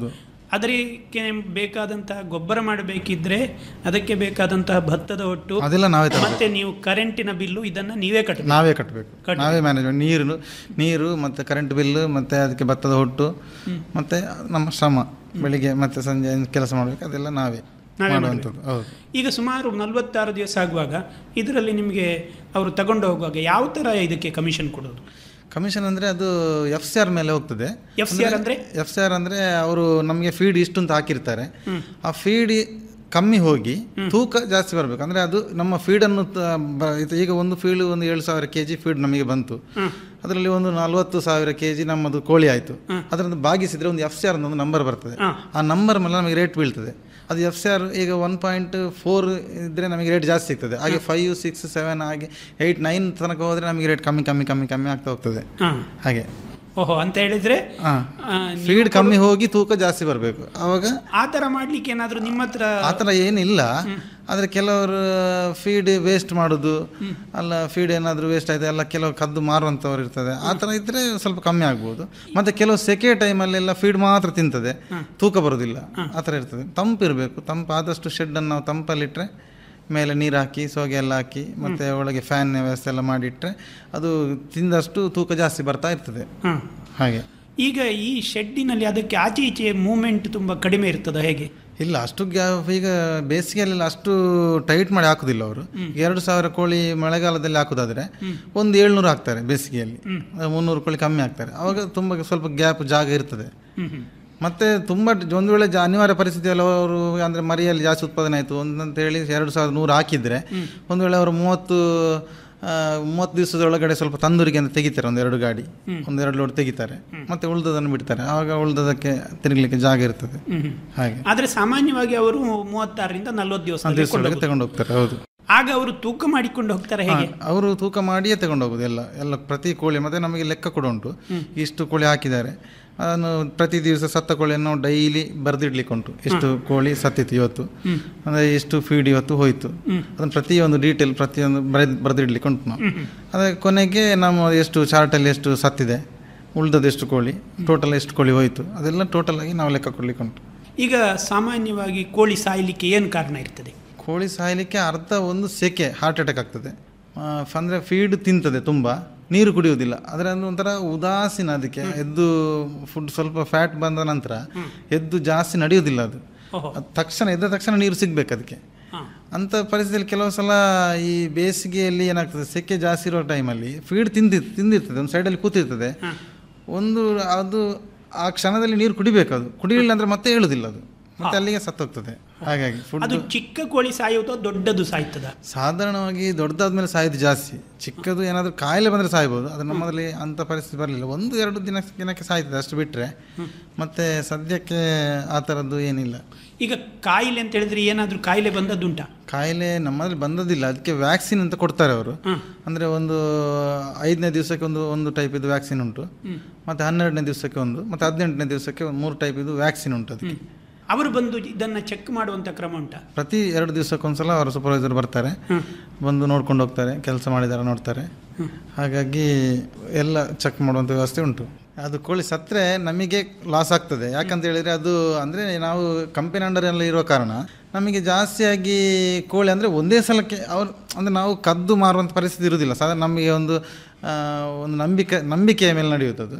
ಅದಕ್ಕೆ ಬೇಕಾದಂತಹ ಗೊಬ್ಬರ ಮಾಡಬೇಕಿದ್ರೆ ಅದಕ್ಕೆ ಬೇಕಾದಂತಹ ಭತ್ತದ ಹೊಟ್ಟು ಅದೆಲ್ಲ ನಾವೇ ತರಬೇಕು. ಮತ್ತೆ ನೀವು ಕರೆಂಟಿನ ಬಿಲ್ಲು ಇದನ್ನ ನೀವೇ ಕಟ್ಟಬೇಕು ನಾವೇ ಕಟ್ಟಬೇಕು ಕಟ್ಬೇಕು. ನಾವೇ ಮ್ಯಾನೇಜ್ಮೆಂಟ್ ನೀರು ನೀರು ಮತ್ತು ಕರೆಂಟ್ ಬಿಲ್ಲು ಮತ್ತು ಅದಕ್ಕೆ ಭತ್ತದ ಹೊಟ್ಟು ಮತ್ತು ನಮ್ಮ ಶ್ರಮ ಬೆಳಿಗ್ಗೆ ಮತ್ತು ಸಂಜೆ ಕೆಲಸ ಮಾಡಬೇಕು ಅದೆಲ್ಲ ನಾವೇ ನಾವೇ ಮಾಡುವಂಥದ್ದು ಹೌದು ಈಗ ಸುಮಾರು ನಲವತ್ತಾರು ದಿವಸ ಆಗುವಾಗ ಇದರಲ್ಲಿ ನಿಮಗೆ ಅವರು ತಗೊಂಡು ಹೋಗುವಾಗ ಯಾವ ಥರ ಇದಕ್ಕೆ ಕಮಿಷನ್ ಕೊಡೋದು ಕಮಿಷನ್ ಅಂದರೆ ಅದು ಎಫ್ ಸಿ ಆರ್ ಮೇಲೆ ಹೋಗ್ತದೆ FCR ಅಂದ್ರೆ? ಎಫ್ ಸಿ ಆರ್ ಅಂದರೆ ಅವರು ನಮಗೆ ಫೀಡ್ ಇಷ್ಟು ಅಂತ ಹಾಕಿರ್ತಾರೆ ಆ ಫೀಡ್ ಕಮ್ಮಿ ಹೋಗಿ ತೂಕ ಜಾಸ್ತಿ ಬರಬೇಕು ಅಂದರೆ ಅದು ನಮ್ಮ ಫೀಡನ್ನು ತ- ಬ- ಇದು ಈಗ ಒಂದು ಫೀಡ್ ಒಂದು ಏಳು ಸಾವಿರ ಕೆ ಜಿ ಫೀಡ್ ನಮಗೆ ಬಂತು ಅದರಲ್ಲಿ ಒಂದು ನಲವತ್ತು ಸಾವಿರ ಕೆ ಜಿ ನಮ್ಮದು ಕೋಳಿ ಆಯಿತು ಅದರಿಂದ ಭಾಗಿಸಿದ್ರೆ ಒಂದು ಎಫ್ ಸಿ ಆರ್ ಒಂದು ನಂಬರ್ ಬರ್ತದೆ ಆ ನಂಬರ್ ಮೇಲೆ ನಮಗೆ ರೇಟ್ ಬೀಳ್ತದೆ ಅದು ಎಫ್ ಸಿ ಆರ್ ಈಗ ಒನ್ ಪಾಯಿಂಟ್ ಫೋರ್ ಇದ್ದರೆ ನಮಗೆ ರೇಟ್ ಜಾಸ್ತಿ ಸಿಗ್ತದೆ ಹಾಗೆ ಫೈವ್ ಸಿಕ್ಸ್ ಸೆವೆನ್ ಹಾಗೆ ಏಯ್ಟ್ ನೈನ್ ತನಕ ಹೋದರೆ ನಮಗೆ ರೇಟ್ ಕಮ್ಮಿ ಕಮ್ಮಿ ಕಮ್ಮಿ ಕಮ್ಮಿ ಆಗ್ತಾ ಹೋಗ್ತದೆ ಹಾ. ಹಾಗೆ ಓಹೋ ಅಂತ ಹೇಳಿದ್ರೆ ಹಾ. ಆ, ನೀವು ಫೀಡ್ ಕಮ್ಮಿ ಹೋಗಿ ತೂಕ ಜಾಸ್ತಿ ಬರಬೇಕು ಆವಾಗ ಆ ಥರ ಮಾಡ್ಲಿಕ್ಕೆ ಏನಾದರೂ ನಿಮ್ಮ ಹತ್ರ ಆ ಥರ ಏನಿಲ್ಲ ಆದರೆ ಕೆಲವರು ಫೀಡ್ ವೇಸ್ಟ್ ಮಾಡೋದು ಅಲ್ಲ ಫೀಡ್ ಏನಾದರೂ ವೇಸ್ಟ್ ಆಯಿತು ಎಲ್ಲ ಕೆಲವು ಕದ್ದು ಮಾರುವಂಥವ್ರು ಇರ್ತದೆ ಆ ಥರ ಇದ್ದರೆ ಸ್ವಲ್ಪ ಕಮ್ಮಿ ಆಗ್ಬೋದು ಮತ್ತು ಕೆಲವು ಸೆಕೆ ಟೈಮಲ್ಲೆಲ್ಲ ಫೀಡ್ ಮಾತ್ರ ತಿಂತದೆ ತೂಕ ಬರೋದಿಲ್ಲ ಆ ಥರ ಇರ್ತದೆ ತಂಪು ಇರಬೇಕು ತಂಪು ಆದಷ್ಟು ಶೆಡ್ಡನ್ನು ನಾವು ತಂಪಲ್ಲಿಟ್ಟರೆ ಮೇಲೆ ನೀರು ಹಾಕಿ ಸೋಗೆ ಎಲ್ಲ ಹಾಕಿ ಮತ್ತು ಒಳಗೆ ಫ್ಯಾನ್ ವ್ಯವಸ್ಥೆ ಎಲ್ಲ ಮಾಡಿಟ್ರೆ ಅದು ತಿಂದಷ್ಟು ತೂಕ ಜಾಸ್ತಿ ಬರ್ತಾ ಇರ್ತದೆ ಹಾ. ಹಾಗೆ ಈಗ ಈ ಶೆಡ್ಡಿನಲ್ಲಿ ಅದಕ್ಕೆ ಆಚೆ ಈಚೆ ಮೂವ್ಮೆಂಟ್ ತುಂಬ ಕಡಿಮೆ ಇರ್ತದ ಹೇಗೆ ಇಲ್ಲ ಅಷ್ಟು ಗ್ಯಾಪ್ ಈಗ ಬೇಸಿಗೆಯಲ್ಲೆಲ್ಲ ಅಷ್ಟು ಟೈಟ್ ಮಾಡಿ ಹಾಕುದಿಲ್ಲ ಅವರು ಎರಡು ಸಾವಿರ ಕೋಳಿ ಮಳೆಗಾಲದಲ್ಲಿ ಹಾಕುದಾದ್ರೆ ಒಂದು ಏಳ್ನೂರು ಹಾಕ್ತಾರೆ ಬೇಸಿಗೆಯಲ್ಲಿ ಮುನ್ನೂರು ಕೋಳಿ ಕಮ್ಮಿ ಹಾಕ್ತಾರೆ ಅವಾಗ ತುಂಬ ಸ್ವಲ್ಪ ಗ್ಯಾಪ್ ಜಾಗ ಇರ್ತದೆ ಮತ್ತೆ ತುಂಬ ಒಂದು ವೇಳೆ ಜಾ- ಅನಿವಾರ್ಯ ಪರಿಸ್ಥಿತಿಯಲ್ಲಿ ಅವರು ಅಂದರೆ ಮರಿಯಲ್ಲಿ ಜಾಸ್ತಿ ಉತ್ಪಾದನೆ ಆಯಿತು ಒಂದಂತ ಹೇಳಿ ಎರಡು ಸಾವಿರದ ನೂರು ಹಾಕಿದ್ರೆ ಒಂದು ವೇಳೆ ಅವರು ಮೂವತ್ತು ಆ, ಮೂವತ್ತು ದಿವಸದೊಳಗಡೆ ಸ್ವಲ್ಪ ತಂದೂರಿಗೆ ಅಂತ ತೆಗಿತಾರೆ ಒಂದು ಎರಡು ಗಾಡಿ ಒಂದು ಎರಡು ಲೋಡ್ ತೆಗಿತಾರೆ ಮತ್ತೆ ಉಳ್ದದನ್ನು ಬಿಡ್ತಾರೆ ಆವಾಗ ಉಳ್ದದಕ್ಕೆ ತಿರುಗಲಿಕ್ಕೆ ಜಾಗ ಇರ್ತದೆ ಹಾಗೆ ಆದರೆ ಸಾಮಾನ್ಯವಾಗಿ ಅವರು ಮೂವತ್ತಾರರಿಂದ ನಲ್ವತ್ತು ದಿವಸ ದಿವಸದೊಳಗೆ ತಗೊಂಡು ಹೋಗ್ತಾರೆ ಹೌದು ಆಗ ಅವರು ತೂಕ ಮಾಡಿಕೊಂಡು ಹೋಗ್ತಾರೆ ಹೇಗೆ ಅವರು ತೂಕ ಮಾಡಿಯೇ ತಗೊಂಡು ಹೋಗುದು ಎಲ್ಲ ಎಲ್ಲ ಪ್ರತಿ ಕೋಳಿ ಮತ್ತೆ ನಮಗೆ ಲೆಕ್ಕ ಕೂಡ ಉಂಟು ಇಷ್ಟು ಕೋಳಿ ಹಾಕಿದ್ದಾರೆ ಅದನ್ನು ಪ್ರತಿ ದಿವಸ ಸತ್ತ ಕೋಳಿಯನ್ನು ಡೈಲಿ ಬರೆದಿಡ್ಲಿಕ್ಕೆ ಉಂಟು ಎಷ್ಟು ಕೋಳಿ ಸತ್ತಿತ್ತು ಇವತ್ತು ಅಂದರೆ ಎಷ್ಟು ಫೀಡ್ ಇವತ್ತು ಹೋಯ್ತು ಅದನ್ನು ಪ್ರತಿಯೊಂದು ಡೀಟೇಲ್ ಪ್ರತಿಯೊಂದು ಬರೆದು ಬರೆದಿಡ್ಲಿಕ್ಕೆ ಉಂಟು ನಾವು ಅದೇ ಕೊನೆಗೆ ನಮ್ಮ ಎಷ್ಟು ಚಾರ್ಟಲ್ಲಿ ಎಷ್ಟು ಸತ್ತಿದೆ ಉಳ್ದದ್ದು ಎಷ್ಟು ಕೋಳಿ ಟೋಟಲ್ ಎಷ್ಟು ಕೋಳಿ ಹೋಯ್ತು ಅದೆಲ್ಲ ಟೋಟಲ್ ಆಗಿ ನಾವು ಲೆಕ್ಕ ಕೊಡ್ಲಿಕ್ಕೆ ಉಂಟು ಈಗ ಸಾಮಾನ್ಯವಾಗಿ ಕೋಳಿ ಸಾಯಲಿಕ್ಕೆ ಏನು ಕಾರಣ ಇರ್ತದೆ ಕೋಳಿ ಸಾಯಲಿಕ್ಕೆ ಅರ್ಧ ಒಂದು ಸೆಕೆ ಹಾರ್ಟ್ ಅಟ್ಯಾಕ್ ಆಗ್ತದೆ ಅಂದರೆ ಫೀಡ್ ತಿಂತದೆ ತುಂಬ ನೀರು ಕುಡಿಯುವುದಿಲ್ಲ ಅದರ ಒಂಥರ ಉದಾಸೀನ ಅದಕ್ಕೆ ಎದ್ದು ಫುಡ್ ಸ್ವಲ್ಪ ಫ್ಯಾಟ್ ಬಂದ ನಂತರ ಎದ್ದು ಜಾಸ್ತಿ ನಡೆಯುವುದಿಲ್ಲ ಅದು ಓಹೋ. ಅದು ತಕ್ಷಣ ಎದ್ದ ತಕ್ಷಣ ನೀರು ಸಿಗಬೇಕು ಅದಕ್ಕೆ ಹಾ. ಅಂಥ ಪರಿಸ್ಥಿತಿಯಲ್ಲಿ ಕೆಲವು ಸಲ ಈ ಬೇಸಿಗೆಯಲ್ಲಿ ಏನಾಗ್ತದೆ ಸೆಕೆ ಜಾಸ್ತಿ ಇರೋ ಟೈಮಲ್ಲಿ ಫೀಡ್ ತಿಂದಿ ತಿಂದಿರ್ತದೆ ಒಂದು ಸೈಡಲ್ಲಿ ಕೂತಿರ್ತದೆ ಒಂದು ಅದು ಆ ಕ್ಷಣದಲ್ಲಿ ನೀರು ಕುಡಿಬೇಕು ಅದು ಕುಡಿಲಿಲ್ಲ ಅಂದರೆ ಮತ್ತೆ ಹೇಳುದಿಲ್ಲ ಅದು ಮತ್ತೆ ಅಲ್ಲಿಗೆ ಸತ್ತೋಗ್ತದೆ ಹಾಗಾಗಿ ಫುಡ್ ಅದು ಚಿಕ್ಕ ಕೋಳಿ ಸಾಯುವುದೋ ದೊಡ್ಡದು ಸಾಯ್ತದ ಸಾಧಾರಣವಾಗಿ ದೊಡ್ಡದಾದ್ಮೇಲೆ ಸಾಯೋದು ಜಾಸ್ತಿ ಚಿಕ್ಕದು ಏನಾದರೂ ಕಾಯಿಲೆ ಬಂದರೆ ಸಾಯ್ಬೋದು ಅದು ನಮ್ಮಲ್ಲಿ ಅಂಥ ಪರಿಸ್ಥಿತಿ ಬರಲಿಲ್ಲ ಒಂದು ಎರಡು ದಿನ ದಿನಕ್ಕೆ ಸಾಯ್ತದೆ ಅಷ್ಟು ಬಿಟ್ಟರೆ ಮತ್ತೆ ಸದ್ಯಕ್ಕೆ ಆ ಥರದ್ದು ಏನಿಲ್ಲ ಈಗ ಕಾಯಿಲೆ ಅಂತ ಹೇಳಿದ್ರೆ ಏನಾದರೂ ಕಾಯಿಲೆ ಬಂದದ್ದುಂಟಾ ಕಾಯಿಲೆ ನಮ್ಮಲ್ಲಿ ಬಂದದಿಲ್ಲ ಅದಕ್ಕೆ ವ್ಯಾಕ್ಸಿನ್ ಅಂತ ಕೊಡ್ತಾರೆ ಅವರು ಅಂದರೆ ಒಂದು ಐದನೇ ದಿವಸಕ್ಕೆ ಒಂದು ಒಂದು ಟೈಪ್ ಇದು ವ್ಯಾಕ್ಸಿನ್ ಉಂಟು ಮತ್ತು ಹನ್ನೆರಡನೇ ದಿವಸಕ್ಕೆ ಒಂದು ಮತ್ತು ಹದಿನೆಂಟನೇ ದಿವಸಕ್ಕೆ ಒಂದು ಮೂರು ಟೈಪ್ ಇದು ವ್ಯಾಕ್ಸಿನ್ ಉಂಟು ಅದಕ್ಕೆ ಅವರು ಬಂದು ಇದನ್ನ ಚೆಕ್ ಮಾಡುವಂತ ಕ್ರಮ ಉಂಟಾ ಪ್ರತಿ ಎರಡು ದಿವಸಕ್ಕೊಂದ್ಸಲ ಅವರ ಸೂಪರ್ವೈಸರ್ ಬರ್ತಾರೆ ಬಂದು ನೋಡ್ಕೊಂಡು ಹೋಗ್ತಾರೆ ಕೆಲಸ ಮಾಡಿದಾರೆ ನೋಡ್ತಾರೆ ಹಾಗಾಗಿ ಎಲ್ಲ ಚೆಕ್ ಮಾಡುವಂಥ ವ್ಯವಸ್ಥೆ ಉಂಟು ಅದು ಕೋಳಿ ಸತ್ತರೆ ನಮಗೆ ಲಾಸ್ ಆಗ್ತದೆ ಯಾಕಂತ ಹೇಳಿದರೆ ಅದು ಅಂದರೆ ನಾವು ಕಂಪನಿ ಅಂಡರಲ್ಲಿ ಇರೋ ಕಾರಣ ನಮಗೆ ಜಾಸ್ತಿಯಾಗಿ ಕೋಳಿ ಅಂದರೆ ಒಂದೇ ಸಲಕ್ಕೆ ಅವ್ರು ಅಂದರೆ ನಾವು ಕದ್ದು ಮಾರುವಂಥ ಪರಿಸ್ಥಿತಿ ಇರುವುದಿಲ್ಲ ಸಾಧಾರಣ ನಮಗೆ ಒಂದು ಆ, ಒಂದು ನಂಬಿಕೆ ನಂಬಿಕೆಯ ಮೇಲೆ ನಡೆಯುತ್ತದೆ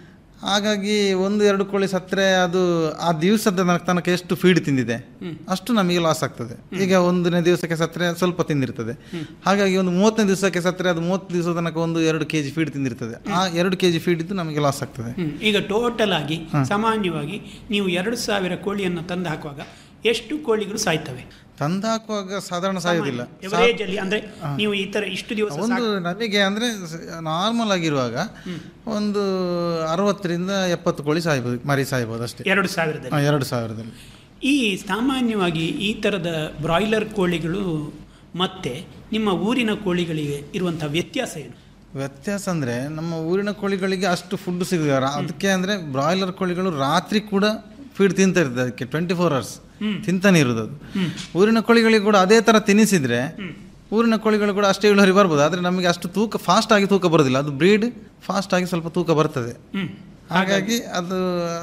ಹಾಗಾಗಿ ಒಂದು ಎರಡು ಕೋಳಿ ಸತ್ತರೆ ಅದು ಆ ದಿವಸದ ತನಕ- ತನಕ ಎಷ್ಟು ಫೀಡ್ ತಿಂದಿದೆ ಅಷ್ಟು ನಮಗೆ ಲಾಸ್ ಆಗ್ತದೆ ಈಗ ಒಂದನೇ ದಿವಸಕ್ಕೆ ಸತ್ತರೆ ಸ್ವಲ್ಪ ತಿಂದಿರ್ತದೆ ಹಾಗಾಗಿ ಒಂದು ಮೂವತ್ತನೇ ದಿವಸಕ್ಕೆ ಸತ್ತರೆ ಅದು ಮೂವತ್ತು ದಿವಸದ ತನಕ ಒಂದು ಎರಡು ಕೆ ಜಿ ಫೀಡ್ ತಿಂದಿರ್ತದೆ ಆ ಎರಡು ಕೆ ಜಿ ಫೀಡ್ ಇದ್ದು ನಮಗೆ ಲಾಸ್ ಆಗ್ತದೆ ಹ್ಮ್. ಈಗ ಟೋಟಲ್ ಆಗಿ ಸಾಮಾನ್ಯವಾಗಿ ನೀವು ಎರಡು ಸಾವಿರ ಕೋಳಿಯನ್ನು ತಂದು ಹಾಕುವಾಗ ಎಷ್ಟು ಕೋಳಿಗಳು ಸಾಯ್ತವೆ ತಂದು ಹಾಕುವಾಗ ಸಾಧಾರಣ ಸಾಯೋದಿಲ್ಲ ಎವರೇಜ್ ಅಲ್ಲಿ ಅಂದ್ರೆ ನೀವು ಈ ತರ ಇಷ್ಟು ದಿವಸ ಒಂದು ನಮಗೆ ಅಂದರೆ ನಾರ್ಮಲ್ ಆಗಿರುವಾಗ ಒಂದು ಅರವತ್ತರಿಂದ ಎಪ್ಪತ್ತು ಕೋಳಿ ಸಾಯ್ಬೋದು ಮರಿ ಸಾಯ್ಬೋದು ಅಷ್ಟೇ ಎರಡು ಸಾವಿರದಲ್ಲಿ ಆ, ಎರಡು ಸಾವಿರದಲ್ಲಿ ಈ ಸಾಮಾನ್ಯವಾಗಿ ಈ ಥರದ ಬ್ರಾಯ್ಲರ್ ಕೋಳಿಗಳು ಮತ್ತೆ ನಿಮ್ಮ ಊರಿನ ಕೋಳಿಗಳಿಗೆ ಇರುವಂತಹ ವ್ಯತ್ಯಾಸ ಏನು ವ್ಯತ್ಯಾಸ ಅಂದರೆ ನಮ್ಮ ಊರಿನ ಕೋಳಿಗಳಿಗೆ ಅಷ್ಟು ಫುಡ್ ಸಿಗುದಿಲ್ಲ ರಾ- ಅದಕ್ಕೆ ಅಂದರೆ ಬ್ರಾಯ್ಲರ್ ಕೋಳಿಗಳು ರಾತ್ರಿ ಕೂಡ ಫೀಡ್ ತಿಂತಾ ಇರ್ತದೆ ಅದಕ್ಕೆ ಟ್ವೆಂಟಿ ಫೋರ್ ಅವರ್ಸ್ ತಿಂತಾನೆ ಇರೋದು ಅದು ಊರಿನ ಕೋಳಿಗಳಿಗೆ ಕೂಡ ಅದೇ ಥರ ತಿನ್ನಿಸಿದ್ರೆ ಊರಿನ ಕೋಳಿಗಳು ಕೂಡ ಅಷ್ಟೇ ಇಳುವರಿ ಬರ್ಬೋದು ಆದರೆ ನಮಗೆ ಅಷ್ಟು ತೂಕ ಫಾಸ್ಟ್ ಆಗಿ ತೂಕ ಬರೋದಿಲ್ಲ ಅದು ಬ್ರೀಡ್ ಫಾಸ್ಟ್ ಆಗಿ ಸ್ವಲ್ಪ ತೂಕ ಬರ್ತದೆ ಹಾಗಾಗಿ ಅದು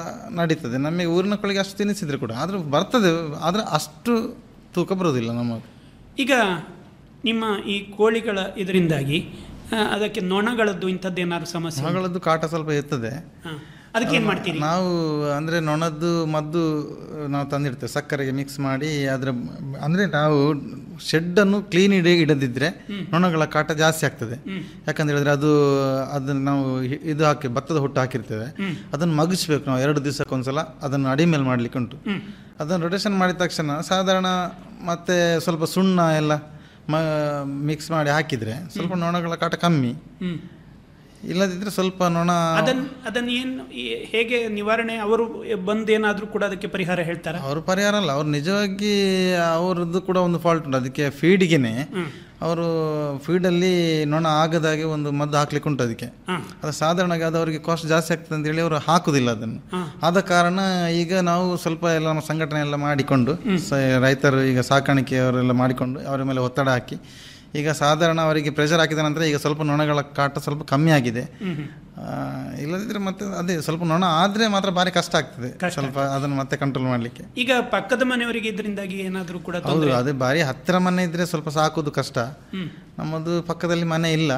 ನಡೀತದೆ ನಮಗೆ ಊರಿನ ಕೋಳಿಗೆ ಅಷ್ಟು ತಿನ್ನಿಸಿದ್ರೆ ಕೂಡ ಆದರೂ ಬರ್ತದೆ ಆದರೆ ಅಷ್ಟು ತೂಕ ಬರೋದಿಲ್ಲ ನಮ್ಮದು ಈಗ ನಿಮ್ಮ ಈ ಕೋಳಿಗಳ ಇದರಿಂದಾಗಿ ಆ, ಅದಕ್ಕೆ ನೊಣಗಳದ್ದು ಇಂಥದ್ದೇನಾದ್ರು ಸಮಸ್ಯೆ ಉಂಟಾ? ಮಗಳದ್ದು ಕಾಟ ಸ್ವಲ್ಪ ಇರ್ತದೆ ಹಾ. ಅದಕ್ಕೆ ಏನು ಮಾಡ್ತೀರಿ ನಾವು ಅಂದರೆ ನೊಣದ್ದು ಮದ್ದು ನಾವು ತಂದಿಡ್ತೇವೆ ಸಕ್ಕರೆಗೆ ಮಿಕ್ಸ್ ಮಾಡಿ ಅದರ ಅಂದರೆ ನಾವು ಶೆಡ್ಡನ್ನು ಕ್ಲೀನ್ ಇಡ ಇಡದಿದ್ದರೆ ನೊಣಗಳ ಕಾಟ ಜಾಸ್ತಿ ಆಗ್ತದೆ ಯಾಕಂತ ಹೇಳಿದ್ರೆ ಅದು ಅದನ್ನು ನಾವು ಹಿ- ಇದು ಹಾಕಿ ಭತ್ತದ ಹುಟ್ಟು ಹಾಕಿರ್ತೇವೆ ಅದನ್ನು ಮಗಿಸ್ಬೇಕು ನಾವು ಎರಡು ದಿವಸಕ್ಕೊಂದ್ಸಲ ಅದನ್ನು ಅಡಿ ಮೇಲೆ ಮಾಡಲಿಕ್ಕೆ ಉಂಟು ಅದನ್ನು ರೊಟೇಷನ್ ಮಾಡಿದ ತಕ್ಷಣ ಸಾಧಾರಣ ಮತ್ತೆ ಸ್ವಲ್ಪ ಸುಣ್ಣ ಎಲ್ಲ ಮ ಮಿಕ್ಸ್ ಮಾಡಿ ಹಾಕಿದರೆ ಸ್ವಲ್ಪ ನೊಣಗಳ ಕಾಟ ಕಮ್ಮಿ ಹ್ಮ್. ಇಲ್ಲದಿದ್ದರೆ ಸ್ವಲ್ಪ ನೊಣ ಅದನ್ನ ಅದನ್ನ ಏನು ಈ- ಹೇಗೆ ನಿವಾರಣೆ ಅವರು ಬಂದೇನಾದ್ರೂ ಕೂಡ ಅದಕ್ಕೆ ಪರಿಹಾರ ಹೇಳ್ತಾರ ಅವ್ರ ಪರಿಹಾರ ಅಲ್ಲ ಅವ್ರು ನಿಜವಾಗಿ ಅವ್ರದ್ದು ಕೂಡ ಒಂದು ಫಾಲ್ಟ್ ಉಂಟು ಅದಕ್ಕೆ ಫೀಡಿಗೆನೆ ಅವರು ಫೀಡಲ್ಲಿ ನೊಣ ಆಗದಾಗೆ ಒಂದು ಮದ್ದು ಹಾಕ್ಲಿಕ್ಕೆ ಉಂಟು ಅದಕ್ಕೆ ಅದು ಸಾಧಾರಣವಾಗಿ ಅದು ಅವರಿಗೆ ಕಾಸ್ಟ್ ಜಾಸ್ತಿ ಆಗ್ತದೆ ಅಂತ ಹೇಳಿ ಅವರು ಹಾಕುದಿಲ್ಲ ಅದನ್ನು ಆದ ಕಾರಣ ಈಗ ನಾವು ಸ್ವಲ್ಪ ಎಲ್ಲ ನಮ್ಮ ಸಂಘಟನೆ ಎಲ್ಲ ಮಾಡಿಕೊಂಡು ಸ- ರೈತರು ಈಗ ಸಾಕಾಣಿಕೆಯವರೆಲ್ಲ ಮಾಡಿಕೊಂಡು ಅವರ ಮೇಲೆ ಒತ್ತಡ ಹಾಕಿ ಈಗ ಸಾಧಾರಣ ಅವರಿಗೆ ಪ್ರೆಷರ್ ಹಾಕಿದ ನಂತರ ಈಗ ಸ್ವಲ್ಪ ನೊಣಗಳ ಕಾಟ ಸ್ವಲ್ಪ ಕಮ್ಮಿ ಆಗಿದೆ ಆ, ಇಲ್ಲದಿದ್ರೆ ಮತ್ತೆ ಅದೇ ಸ್ವಲ್ಪ ನೊಣ ಆದರೆ ಮಾತ್ರ ಭಾರಿ ಕಷ್ಟ ಆಗ್ತದೆ ಸ್ವಲ್ಪ ಅದನ್ನು ಮತ್ತೆ ಕಂಟ್ರೋಲ್ ಮಾಡಲಿಕ್ಕೆ ಈಗ ಪಕ್ಕದ ಮನೆಯವರಿಗೆ ಇದರಿಂದಾಗಿ ಏನಾದ್ರೂ ಕೂಡ ಹೌದು ತೊಂದರೆ ಅದೇ ಬಾರಿ ಹತ್ತಿರ ಮನೆ ಇದ್ರೆ ಸ್ವಲ್ಪ ಸಾಕೋದು ಕಷ್ಟ ನಮ್ಮದು ಪಕ್ಕದಲ್ಲಿ ಮನೆ ಇಲ್ಲ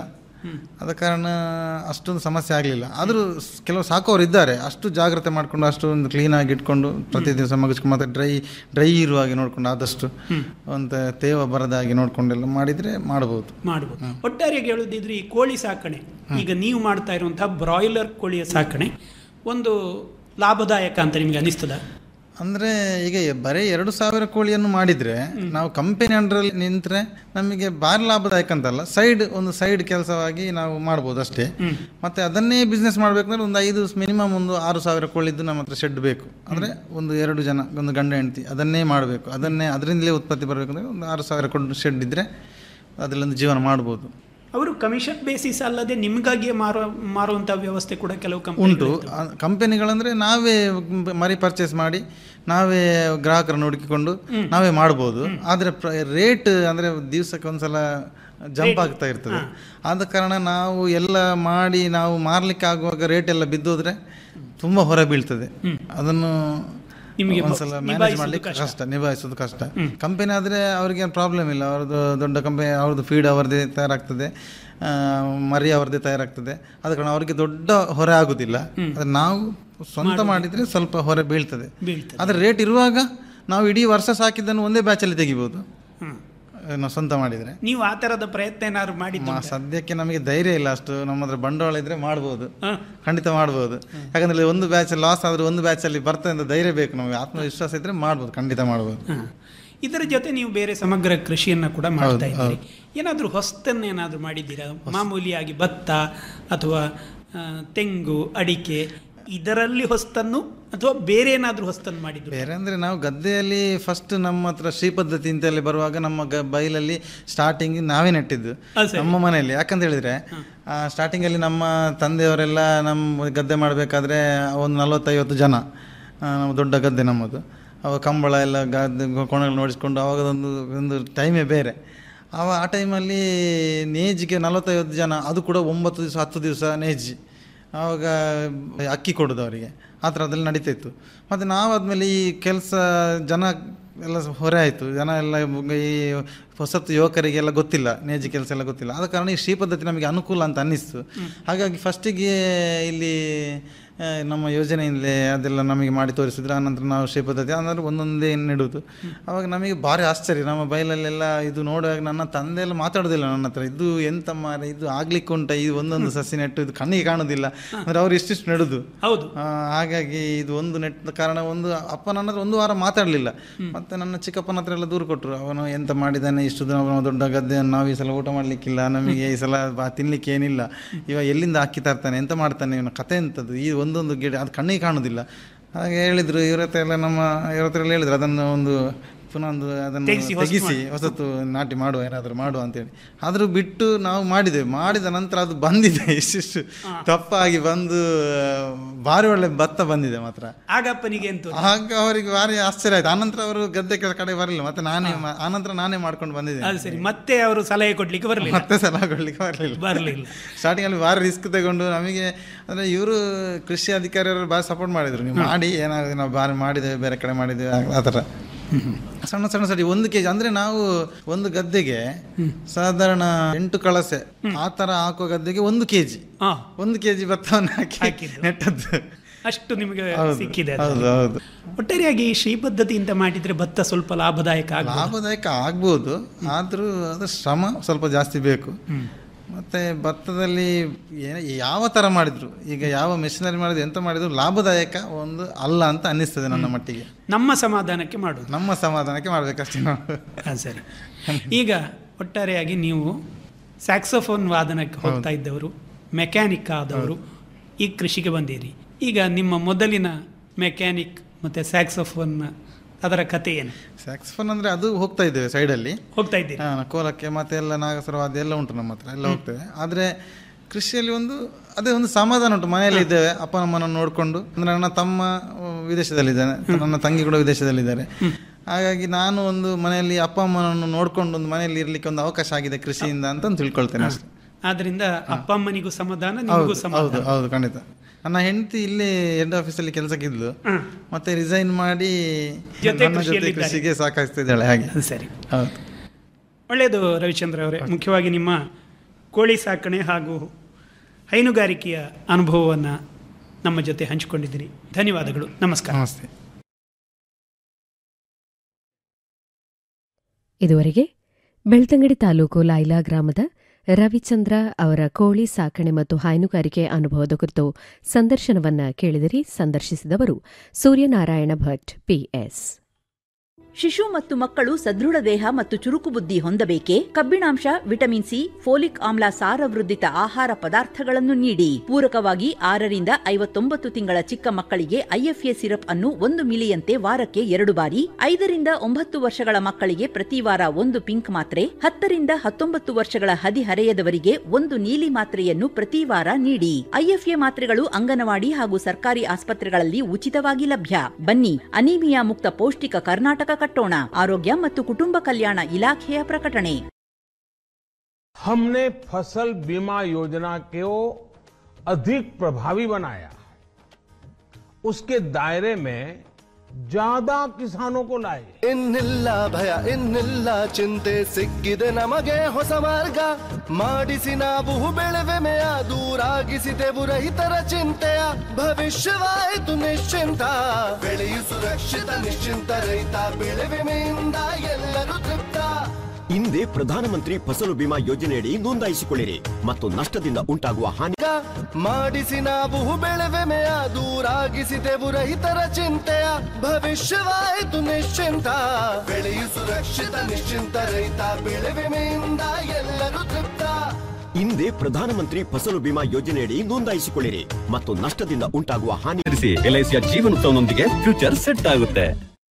ಆದ ಕಾರಣ ಅಷ್ಟೊಂದು ಸಮಸ್ಯೆ ಆಗಲಿಲ್ಲ ಆದರೂ ಸ್- ಕೆಲವು ಸಾಕೋರು ಇದ್ದಾರೆ ಅಷ್ಟು ಜಾಗ್ರತೆ ಮಾಡಿಕೊಂಡು ಅಷ್ಟು ಒಂದು ಕ್ಲೀನಾಗಿ ಇಟ್ಕೊಂಡು ಪ್ರತಿ ದಿವಸ ಮಗಿಸ್ಕೊಂಡು ಮತ್ತೆ ಡ್ರೈ ಡ್ರೈ ಇರುವ ಹಾಗೆ ನೋಡ್ಕೊಂಡು ಆದಷ್ಟು ಒಂದು ತೇವ ಬರದ ಹಾಗೆ ನೋಡ್ಕೊಂಡೆಲ್ಲ ಮಾಡಿದರೆ ಮಾಡ್ಬೋದು ಮಾಡಬಹುದು ಒಟ್ಟಾರೆಯಾಗಿ ಹೇಳುದಿದ್ರೆ ಈ ಕೋಳಿ ಸಾಕಣೆ ಈಗ ನೀವು ಮಾಡ್ತಾ ಇರುವಂತಹ ಬ್ರಾಯ್ಲರ್ ಕೋಳಿಯ ಸಾಕಣೆ ಒಂದು ಲಾಭದಾಯಕ ಅಂತ ನಿಮ್ಗೆ ಅನಿಸ್ತದ ಅಂದರೆ ಈಗ ಬರೀ ಎರಡು ಸಾವಿರ ಕೋಳಿಯನ್ನು ಮಾಡಿದರೆ ನಾವು ಕಂಪನಿ ಅಂಡರಲ್ಲಿ ನಿಂತರೆ ನಮಗೆ ಭಾರಿ ಲಾಭದಾಯಕ ಅಂತಲ್ಲ ಸೈಡ್ ಒಂದು ಸೈಡ್ ಕೆಲಸವಾಗಿ ನಾವು ಮಾಡ್ಬೋದು ಅಷ್ಟೇ ಮತ್ತೆ ಅದನ್ನೇ ಬಿಸ್ನೆಸ್ ಮಾಡಬೇಕಂದ್ರೆ ಒಂದು ಐದು ಮಿನಿಮಮ್ ಒಂದು ಆರು ಸಾವಿರ ಕೋಳಿದ್ದು ನಮ್ಮ ಹತ್ರ ಶೆಡ್ ಬೇಕು ಅಂದರೆ ಒಂದು ಎರಡು ಜನ ಒಂದು ಗಂಡ ಹೆಂಡತಿ ಅದನ್ನೇ ಮಾಡಬೇಕು ಅದನ್ನೇ ಅದರಿಂದಲೇ ಉತ್ಪತ್ತಿ ಬರಬೇಕಂದ್ರೆ ಒಂದು ಆರು ಸಾವಿರ ಕೊಂಡು ಶೆಡ್ ಇದ್ದರೆ ಅದರಲ್ಲೊಂದು ಜೀವನ ಮಾಡ್ಬೋದು ಅವರು ಕಮಿಷನ್ ಬೇಸಿಸ್ ಅಲ್ಲದೆ ನಿಮಗಾಗಿಯೇ ಮಾರೋ ಮಾರುವಂತಹ ವ್ಯವಸ್ಥೆ ಕೂಡ ಕೆಲವು ಉಂಟು ಕಂಪನಿ ಕಂಪನಿಗಳಂದ್ರೆ ನಾವೇ ಮರಿ ಪರ್ಚೇಸ್ ಮಾಡಿ ನಾವೇ ಗ್ರಾಹಕರನ್ನು ಹುಡುಕಿಕೊಂಡು ನಾವೇ ಮಾಡ್ಬೋದು ಆದರೆ ರೇಟ್ ಅಂದರೆ ದಿವಸಕ್ಕೆ ಒಂದ್ಸಲ ಜಂಪ್ ಆಗ್ತಾ ಇರ್ತದೆ ಆದ ಕಾರಣ ನಾವು ಎಲ್ಲ ಮಾಡಿ ನಾವು ಮಾರ್ಲಿಕ್ಕೆ ಆಗುವಾಗ ರೇಟ್ ಎಲ್ಲ ಬಿದ್ದೋದ್ರೆ ತುಂಬ ಹೊರ ಬೀಳ್ತದೆ ಅದನ್ನು ನಿಮಗೆ ಒಂದ್ಸಲ ಮ್ಯಾನೇಜ್ ನಿಭಾಯಿಸೋದು ಮಾಡ್ಲಿಕ್ಕೆ ಕಷ್ಟ ನಿಭಾಯಿಸೋದು ಕಷ್ಟ ಕಂಪನಿ ಆದರೆ ಅವ್ರಿಗೆ ಪ್ರಾಬ್ಲಮ್ ಇಲ್ಲ ಅವ್ರದ್ದು ದೊಡ್ಡ ಕಂಪನಿ ಅವ್ರದ್ದು ಫೀಡ್ ಅವರದೇ ತಯಾರಾಗ್ತದೆ ಆ, ಮರಿ ಅವರದೇ ತಯಾರಾಗ್ತದೆ ಆದ ಕಾರಣ ಅವರಿಗೆ ದೊಡ್ಡ ಹೊರೆ ಆಗುದಿಲ್ಲ ಆದ್ರೆ ನಾವು ಸ್ವಂತ ಮಾಡಿದ್ರೆ ಸ್ವಲ್ಪ ಹೊರೆ ಬೀಳ್ತದೆ ಬೀಳ್ತದೆ. ಆದರೆ ರೇಟ್ ಇರುವಾಗ ನಾವು ಇಡೀ ವರ್ಷ ಸಾಕಿದ್ದನ್ನು ಒಂದೇ ಬ್ಯಾಚಲ್ಲಿ ತೆಗಿಬೋದು ಹ್ಮ್. ಆ, ನಾವು ಸ್ವಂತ ಮಾಡಿದರೆ ನೀವು ಆ ತರದ ಪ್ರಯತ್ನ ಏನಾದ್ರು ಮಾಡಿದ್ದು ಮಾ- ಸದ್ಯಕ್ಕೆ ನಮಗೆ ಧೈರ್ಯ ಇಲ್ಲ ಅಷ್ಟು ನಮ್ಮ ಹತ್ರ ಬಂಡವಾಳ ಇದ್ರೆ ಮಾಡ್ಬೋದು ಹಾ. ಖಂಡಿತ ಮಾಡ್ಬೋದು ಯಾಕಂದ್ರೆ ಒಂದು ಬ್ಯಾಚ್ ಲಾಸ್ ಆದ್ರೆ ಒಂದು ಬ್ಯಾಚಲ್ಲಿ ಬರ್ತದೆ ಅಂತ ಧೈರ್ಯ ಬೇಕು ನಮಗೆ ಆತ್ಮವಿಶ್ವಾಸ ಇದ್ರೆ ಮಾಡ್ಬೋದು ಖಂಡಿತ ಮಾಡ್ಬೋದು ಹ. ಇದರ ಜೊತೆ ನೀವು ಬೇರೆ ಸಮಗ್ರ ಕೃಷಿಯನ್ನ ಕೂಡ ಮಾಡ್ತಾ ಇದ್ದೀರಿ ಏನಾದರೂ ಹೊಸ್ತನ್ನ ಏನಾದರೂ ಮಾಡಿದ್ದೀರಾ ಮಾಮೂಲಿಯಾಗಿ ಭತ್ತ ಅಥವಾ ಆ, ತೆಂಗು ಅಡಿಕೆ ಇದರಲ್ಲಿ ಹೊಸ್ತನ್ನು ಅಥವಾ ಬೇರೆ ಏನಾದರೂ ಹೊಸ್ತನ್ನು ಮಾಡಿದ್ರು ಬೇರೆ ಅಂದರೆ ನಾವು ಗದ್ದೆಯಲ್ಲಿ ಫಸ್ಟ್ ನಮ್ಮ ಹತ್ರ ಶ್ರೀ ಪದ್ಧತಿ ಅಂತೇಳಿ ಬರುವಾಗ ನಮ್ಮ ಗ ಬೈಲಲ್ಲಿ ಸ್ಟಾರ್ಟಿಂಗ್ ನಾವೇ ನೆಟ್ಟಿದ್ದು ಅದು ಸರಿ. ನಮ್ಮ ಮನೆಯಲ್ಲಿ ಯಾಕಂತ ಹೇಳಿದ್ರೆ ಸ್ಟಾರ್ಟಿಂಗಲ್ಲಿ ನಮ್ಮ ತಂದೆಯವರೆಲ್ಲ ನಮ್ಮ ಗದ್ದೆ ಮಾಡಬೇಕಾದ್ರೆ ಒಂದು ನಲವತ್ತೈವತ್ತು ಜನ ಆ, ನಮ್ಮ ದೊಡ್ಡ ಗದ್ದೆ ನಮ್ಮದು ಅವ ಕಂಬಳ ಎಲ್ಲ ಗದ್ದೆ ಕೋಣಗಳು ನೋಡಿಸ್ಕೊಂಡು ಅವಾಗ ಒಂದು ಒಂದು ಟೈಮೇ ಬೇರೆ ಅವ ಆ ಟೈಮಲ್ಲಿ ನೇಜಿಗೆ ನಲವತ್ತೈವತ್ತು ಜನ ಅದು ಕೂಡ ಒಂಬತ್ತು ದಿವಸ ಹತ್ತು ದಿವಸ ನೇಜಿ ಆವಾಗ ಅಕ್ಕಿ ಕೊಡೋದು ಅವರಿಗೆ ಆ ಥರದಲ್ಲಿ ನಡೀತಾ ಇತ್ತು ಮತ್ತು ನಾವಾದ್ಮೇಲೆ ಈ ಕೆಲಸ ಜನ ಎಲ್ಲ ಹೊರೆ ಆಯಿತು ಜನ ಎಲ್ಲ ಈ ಹೊಸತು ಯುವಕರಿಗೆಲ್ಲ ಗೊತ್ತಿಲ್ಲ ನೇಜಿ ಕೆಲಸ ಎಲ್ಲ ಗೊತ್ತಿಲ್ಲ ಆದ ಕಾರಣ ಈ ಶ್ರೀ ಪದ್ಧತಿ ನಮಗೆ ಅನುಕೂಲ ಅಂತ ಅನ್ನಿಸ್ತು ಹಾಗಾಗಿ ಫಸ್ಟಿಗೆ ಇಲ್ಲಿ ಆ, ನಮ್ಮ ಯೋಜನೆಯಿಂದಲೇ ಅದೆಲ್ಲ ನಮಗೆ ಮಾಡಿ ತೋರಿಸಿದ್ರು ಆನಂತರ ನಾವು ಶ್ರೀ ಪದ್ಧತಿ ಅಂದರೆ ಒಂದೊಂದೇ ನೆಡುವುದು ಅವಾಗ ನಮಗೆ ಭಾರಿ ಆಶ್ಚರ್ಯ ನಮ್ಮ ಬೈಲಲ್ಲೆಲ್ಲ ಇದು ನೋಡುವಾಗ ನನ್ನ ತಂದೆ ಎಲ್ಲ ಮಾತಾಡೋದಿಲ್ಲ ನನ್ನ ಹತ್ರ ಇದು ಎಂತ ಮಾರೆ ಇದು ಆಗ್ಲಿಕ್ಕೆ ಉಂಟ ಇದು ಒಂದೊಂದು ಸಸಿ ನೆಟ್ಟು ಇದು ಕಣ್ಣಿಗೆ ಕಾಣೋದಿಲ್ಲ ಅಂದರೆ ಅವ್ರು ಇಷ್ಟಿಷ್ಟು ನೆಡುದು ಹೌದು ಆ, ಹಾಗಾಗಿ ಇದು ಒಂದು ನೆಟ್ಟ ಕಾರಣ ಒಂದು ಅಪ್ಪ ನನ್ನ ಹತ್ರ ಒಂದು ವಾರ ಮಾತಾಡಲಿಲ್ಲ ಮತ್ತೆ ನನ್ನ ಚಿಕ್ಕಪ್ಪನ ಹತ್ರ ಎಲ್ಲ ದೂರು ಕೊಟ್ಟರು ಅವನು ಎಂತ ಮಾಡಿದ್ದಾನೆ ಇಷ್ಟು ದಿನ ಅವನು ದೊಡ್ಡ ಗದ್ದೆಯನ್ನು ನಾವು ಈ ಸಲ ಊಟ ಮಾಡಲಿಕ್ಕಿಲ್ಲ ನಮಗೆ ಈ ಸಲ ಬಾ ತಿನ್ಲಿಕ್ಕೆ ಏನಿಲ್ಲ ಇವ ಎಲ್ಲಿಂದ ಅಕ್ಕಿ ತರ್ತಾನೆ ಎಂತ ಮಾಡ್ತಾನೆ ಇವನ ಕತೆ ಎಂಥದ್ದು ಈ ಒಂದೊಂದು ಗಿಡ ಅದು ಕಣ್ಣಿಗೆ ಕಾಣೋದಿಲ್ಲ ಹಾಗೆ ಹೇಳಿದರು ಇವ್ರ ಹತ್ರ ಎಲ್ಲ ನಮ್ಮ ಇವ್ರ ಹತ್ರ ಎಲ್ಲ ಹೇಳಿದ್ರು ಅದನ್ನು ಒಂದು ಪುನಃ ಒಂದು ಅದನ್ನು ತೆಗ್ಸಿ ಹೊಸ್ತು ತೆಗಿಸಿ ಮಾಡಿ. ಹೊಸತು ನಾಟಿ ಮಾಡುವ ಏನಾದರೂ ಮಾಡುವ ಅಂತೇಳಿ ಆದರೂ ಬಿಟ್ಟು ನಾವು ಮಾಡಿದ್ದೇವೆ ಮಾಡಿದ ನಂತರ ಅದು ಬಂದಿದೆ ಇಷ್ಟಿಷ್ಟು ದಪ್ಪಾಗಿ ಬಂದು ಭಾರಿ ಒಳ್ಳೆ ಭತ್ತ ಬಂದಿದೆ ಮಾತ್ರ ಆಗಪ್ಪನಿಗೆ ಎಂತ ಆಗ ಅವರಿಗೆ ಭಾರಿ ಆಶ್ಚರ್ಯ ಆಯ್ತು ಆನಂತರ ಅವರು ಗದ್ದೆ ಕೆಳ ಕಡೆ ಬರಲಿಲ್ಲ ಮತ್ತೆ ನಾನೇ ಮಾ- ಆನಂತರ ನಾನೇ ಮಾಡ್ಕೊಂಡು ಬಂದಿದ್ದೇನೆ ಅದು ಸರಿ ಮತ್ತೆ ಅವರು ಸಲಹೆ ಕೊಡ್ಲಿಕ್ಕೆ ಬರಲಿಲ್ಲ ಮತ್ತೆ ಸಲ ಕೊಡ್ಲಿಕ್ಕೆ ಬರಲಿಲ್ಲ ಬರಲಿಲ್ಲ ಸ್ಟಾರ್ಟಿಂಗ್ ಅಲ್ಲಿ ಭಾರಿ ರಿಸ್ಕ್ ತಗೊಂಡು ನಮಗೆ ಅಂದ್ರೆ ಇವರು ಕೃಷಿ ಅಧಿಕಾರಿಯವರು ಭಾರಿ ಸಪೋರ್ಟ್ ಮಾಡಿದ್ರು ನೀವು ಮಾಡಿ ಏನಾಗುತ್ತೆ ನಾವು ಭಾರಿ ಮಾಡಿದ್ದೇವೆ ಬೇರೆ ಕಡೆ ಮಾಡಿದ್ದೇವೆ ಆ- ಆ ಥರ ಸಣ್ಣ ಸಣ್ಣ ಸಡಿ ಒಂದು ಕೆಜಿ ಅಂದ್ರೆ ನಾವು ಒಂದು ಗದ್ದೆಗೆ ಸಾಧಾರಣ ಎಂಟು ಕಳಸೆ ಆ ತರ ಹಾಕುವ ಗದ್ದೆಗೆ ಒಂದು ಕೆಜಿ ಹಾ ಒಂದು ಕೆಜಿ ಭತ್ತವನ್ನು ಹಾಕಿ ಹಾಕಿದ್ದು. ನೆಟ್ಟದ್ದು ಅಷ್ಟು ನಿಮಗೆ ಹೌದು, ಸಿಕ್ಕಿದೆ ಅದು. ಹೌದು ಹೌದು ಒಟ್ಟಾರೆಯಾಗಿ ಶ್ರೀ ಪದ್ಧತಿಯಿಂದ ಮಾಡಿದ್ರೆ ಭತ್ತ ಸ್ವಲ್ಪ ಲಾಭದಾಯಕ ಆಗ್ಬೋದು ಲಾಭದಾಯಕ ಆಗ್ಬೋದು ಆದರೂ ಅದು ಶ್ರಮ ಸ್ವಲ್ಪ ಜಾಸ್ತಿ ಬೇಕು ಮತ್ತೆ ಭತ್ತದಲ್ಲಿ ಏನ- ಯಾವ ಥರ ಮಾಡಿದ್ರು ಈಗ ಯಾವ ಮೆಷಿನರಿ ಮಾಡಿದ್ರು ಎಂತ ಮಾಡಿದ್ರು ಲಾಭದಾಯಕ ಒಂದು ಅಲ್ಲ ಅಂತ ಅನ್ನಿಸ್ತದೆ ನನ್ನ ಮಟ್ಟಿಗೆ ನಮ್ಮ ಸಮಾಧಾನಕ್ಕೆ ಮಾಡುದು ನಮ್ಮ ಸಮಾಧಾನಕ್ಕೆ ಮಾಡ್ಬೇಕಷ್ಟೇ ನಾವು ಅದು ಸರಿ ಈಗ ಒಟ್ಟಾರೆಯಾಗಿ ನೀವು ಸ್ಯಾಕ್ಸೋಫೋನ್ ವಾದನಕ್ಕೆ ಹೋಗ್ತಾ ಇದ್ದವರು ಮೆಕ್ಯಾನಿಕ್ ಆದವರು ಈ ಕೃಷಿಗೆ ಬಂದಿರಿ ಈಗ ನಿಮ್ಮ ಮೊದಲಿನ ಮೆಕ್ಯಾನಿಕ್ ಮತ್ತು ಸ್ಯಾಕ್ಸೋಫೋನ್ ಅದರ ಕತೆ ಏನು ಸ್ಯಾಕ್ಸ್ಫೋನ್ ಅಂದ್ರೆ ಅದು ಹೋಗ್ತಾ ಇದ್ದೇವೆ ಸೈಡಲ್ಲಿ ಹೋಗ್ತಾ ಇದ್ದೀರಿ ಹಾ, ಕೋಲಕ್ಕೆ ಮತ್ತೆ ಎಲ್ಲ ನಾಗಸರವಾದ ಎಲ್ಲ ಉಂಟು ನಮ್ಮ ಹತ್ರ ಎಲ್ಲ ಹೋಗ್ತೇವೆ ಆದರೆ ಕೃಷಿಯಲ್ಲಿ ಒಂದು ಅದೇ ಒಂದು ಸಮಾಧಾನ ಉಂಟು ಮನೆಯಲ್ಲಿ ಇದ್ದೇವೆ ಅಪ್ಪ ನಮ್ಮನ್ನು ನೋಡಿಕೊಂಡು ಅಂದ್ರೆ ನನ್ನ ತಮ್ಮ ಆ, ವಿದೇಶದಲ್ಲಿದ್ದಾನೆ ನನ್ನ ತಂಗಿ ಕೂಡ ವಿದೇಶದಲ್ಲಿದ್ದಾರೆ ಹಾಗಾಗಿ ನಾನು ಒಂದು ಮನೆಯಲ್ಲಿ ಅಪ್ಪ ಅಮ್ಮನನ್ನು ನೋಡ್ಕೊಂಡು ಒಂದು ಮನೆಯಲ್ಲಿ ಇರ್ಲಿಕ್ಕೆ ಒಂದು ಅವಕಾಶ ಆಗಿದೆ ಕೃಷಿಯಿಂದ ಅಂತ ಒಂದು ತಿಳ್ಕೊಳ್ತೇನೆ ಅಷ್ಟೇ ಆದ್ರಿಂದ ಅಪ್ಪ ಅಮ್ಮನಿಗೂ ಸಮಾಧಾನ ನಿಮಗೂ ಹೌದು ಹೌದು ಸಮಾಧಾನ ಹೌದು ಖಂಡಿತ ನನ್ನ ಹೆಂಡತಿ ಇಲ್ಲೇ ಹೆಡ್ ಆಫೀಸಲ್ಲಿ ಕೆಲಸಕ್ಕಿದ್ಲು ಮತ್ತೆ ರಿಸೈನ್ ಮಾಡಿ ಜೊತೆ ನನ್ನ ಜೊತೆ ಕೃಷಿಯಲ್ಲಿದ್ದಾರೆ. ಕೃಷಿಗೆ ಸಾಕಾಗ್ತಿದ್ದಾಳೆ ಹಾಗೆ ಅದು ಸರಿ ಹೌದು ಒಳ್ಳೆಯದು ರವಿಚಂದ್ರ ಅವರೇ ಮುಖ್ಯವಾಗಿ ನಿಮ್ಮ ಕೋಳಿ ಸಾಕಣೆ ಹಾಗೂ ಹೈನುಗಾರಿಕೆಯ ಅನುಭವವನ್ನು ನಮ್ಮ ಜೊತೆ ಹಂಚಿಕೊಂಡಿದ್ದೀರಿ ಧನ್ಯವಾದಗಳು ನಮಸ್ಕಾರ ನಮಸ್ತೆ ಇದುವರೆಗೆ ಬೆಳ್ತಂಗಡಿ ತಾಲೂಕು ಲೈಲಾ ಗ್ರಾಮದ ರವಿಚಂದ್ರ ಅವರ ಕೋಳಿ ಸಾಕಣೆ ಮತ್ತು ಹೈನುಗಾರಿಕೆ ಅನುಭವದ ಕುರಿತು ಸಂದರ್ಶನವನ್ನ ಕೇಳಿದಿರಿ ಸಂದರ್ಶಿಸಿದವರು ಸೂರ್ಯನಾರಾಯಣ ಭಟ್ ಪಿಎಸ್ ಶಿಶು ಮತ್ತು ಮಕ್ಕಳು ಸದೃಢ ದೇಹ ಮತ್ತು ಚುರುಕು ಬುದ್ಧಿ ಹೊಂದಬೇಕೆ ಕಬ್ಬಿಣಾಂಶ ವಿಟಮಿನ್ ಸಿ ಫೋಲಿಕ್ ಆಮ್ಲ ಸಾರವೃದ್ಧಿತ ಆಹಾರ ಪದಾರ್ಥಗಳನ್ನು ನೀಡಿ ಪೂರಕವಾಗಿ ಆರರಿಂದ ಐವತ್ತೊಂಬತ್ತು ತಿಂಗಳ ಚಿಕ್ಕ ಮಕ್ಕಳಿಗೆ ಐಎಫ್ಎ ಸಿರಪ್ ಅನ್ನು ಒಂದು ಮಿಲಿಯಂತೆ ವಾರಕ್ಕೆ ಎರಡು ಬಾರಿ ಐದರಿಂದ ಒಂಬತ್ತು ವರ್ಷಗಳ ಮಕ್ಕಳಿಗೆ ಪ್ರತಿ ವಾರ ಒಂದು ಪಿಂಕ್ ಮಾತ್ರೆ ಹತ್ತರಿಂದ ಹತ್ತೊಂಬತ್ತು ವರ್ಷಗಳ ಹದಿಹರೆಯದವರಿಗೆ ಒಂದು ನೀಲಿ ಮಾತ್ರೆಯನ್ನು ಪ್ರತಿ ವಾರ ನೀಡಿ ಐಎಫ್ಎ ಮಾತ್ರೆಗಳು ಅಂಗನವಾಡಿ ಹಾಗೂ ಸರ್ಕಾರಿ ಆಸ್ಪತ್ರೆಗಳಲ್ಲಿ ಉಚಿತವಾಗಿ ಲಭ್ಯ ಬನ್ನಿ ಅನೀಮಿಯಾ ಮುಕ್ತ ಪೌಷ್ಟಿಕ ಕರ್ನಾಟಕ ಕಟ್ಟೋಣ ಆರೋಗ್ಯ ಮತ್ತು ಕುಟುಂಬ ಕಲ್ಯಾಣ ಇಲಾಖೆಯ ಪ್ರಕಟಣೆ हमने फसल बीमा योजना को अधिक प्रभावी बनाया उसके दायरे में ज्यादा किसानों को लाए ಇನ್ನಿಲ್ಲ ಭಯ ಇನ್ನಿಲ್ಲ ಚಿಂತೆ ಸಿಕ್ಕಿದೆ ನಮಗೆ ಹೊಸ ಮಾರ್ಗ ಮಾಡಿಸಿ ನಾವು ಬೆಳೆವೆಮೆಯ ದೂರಾಗಿಸಿದೆವು ರೈತರ ಚಿಂತೆಯ ಭವಿಷ್ಯವಾಯಿತು ನಿಶ್ಚಿಂತ ಬೆಳೆಯು ಸುರಕ್ಷಿತ ನಿಶ್ಚಿಂತ ರೈತ ಬೆಳೆ ವಿಮೆಯಿಂದ ಎಲ್ಲರೂ ತೃಪ್ತ ಹಿಂದೆ ಪ್ರಧಾನಮಂತ್ರಿ ಫಸಲು ಬಿಮಾ ಯೋಜನೆಯಡಿ ನೋಂದಾಯಿಸಿಕೊಳ್ಳಿರಿ ಮತ್ತು ನಷ್ಟದಿಂದ ಉಂಟಾಗುವ ಹಾನಿ ಈಗ ಮಾಡಿಸಿ ನಾವು ಬೆಳೆ ವಿಮೆಯ ದೂರಾಗಿಸಿದೆವು ರೈತರ ಚಿಂತೆಯ ಭವಿಷ್ಯವಾಯಿತು ನಿಶ್ಚಿಂತ ಬೆಳೆಯು ಸುರಕ್ಷಿತ ನಿಶ್ಚಿಂತ ರೈತ ಬೆಳೆ ವಿಮೆಯಿಂದ ಎಲ್ಲರೂ ತೃಪ್ತ ಹಿಂದೆ ಪ್ರಧಾನಮಂತ್ರಿ ಫಸಲು ಬಿಮಾ ಯೋಜನೆಯಡಿ ನೋಂದಾಯಿಸಿಕೊಳ್ಳಿರಿ ಮತ್ತು ನಷ್ಟದಿಂದ ಉಂಟಾಗುವ ಹಾನಿ ಎಲ್ಐಸಿಯ ಜೀವನೋತ್ಸವನೊಂದಿಗೆ ಫ್ಯೂಚರ್ ಸೆಟ್ ಆಗುತ್ತೆ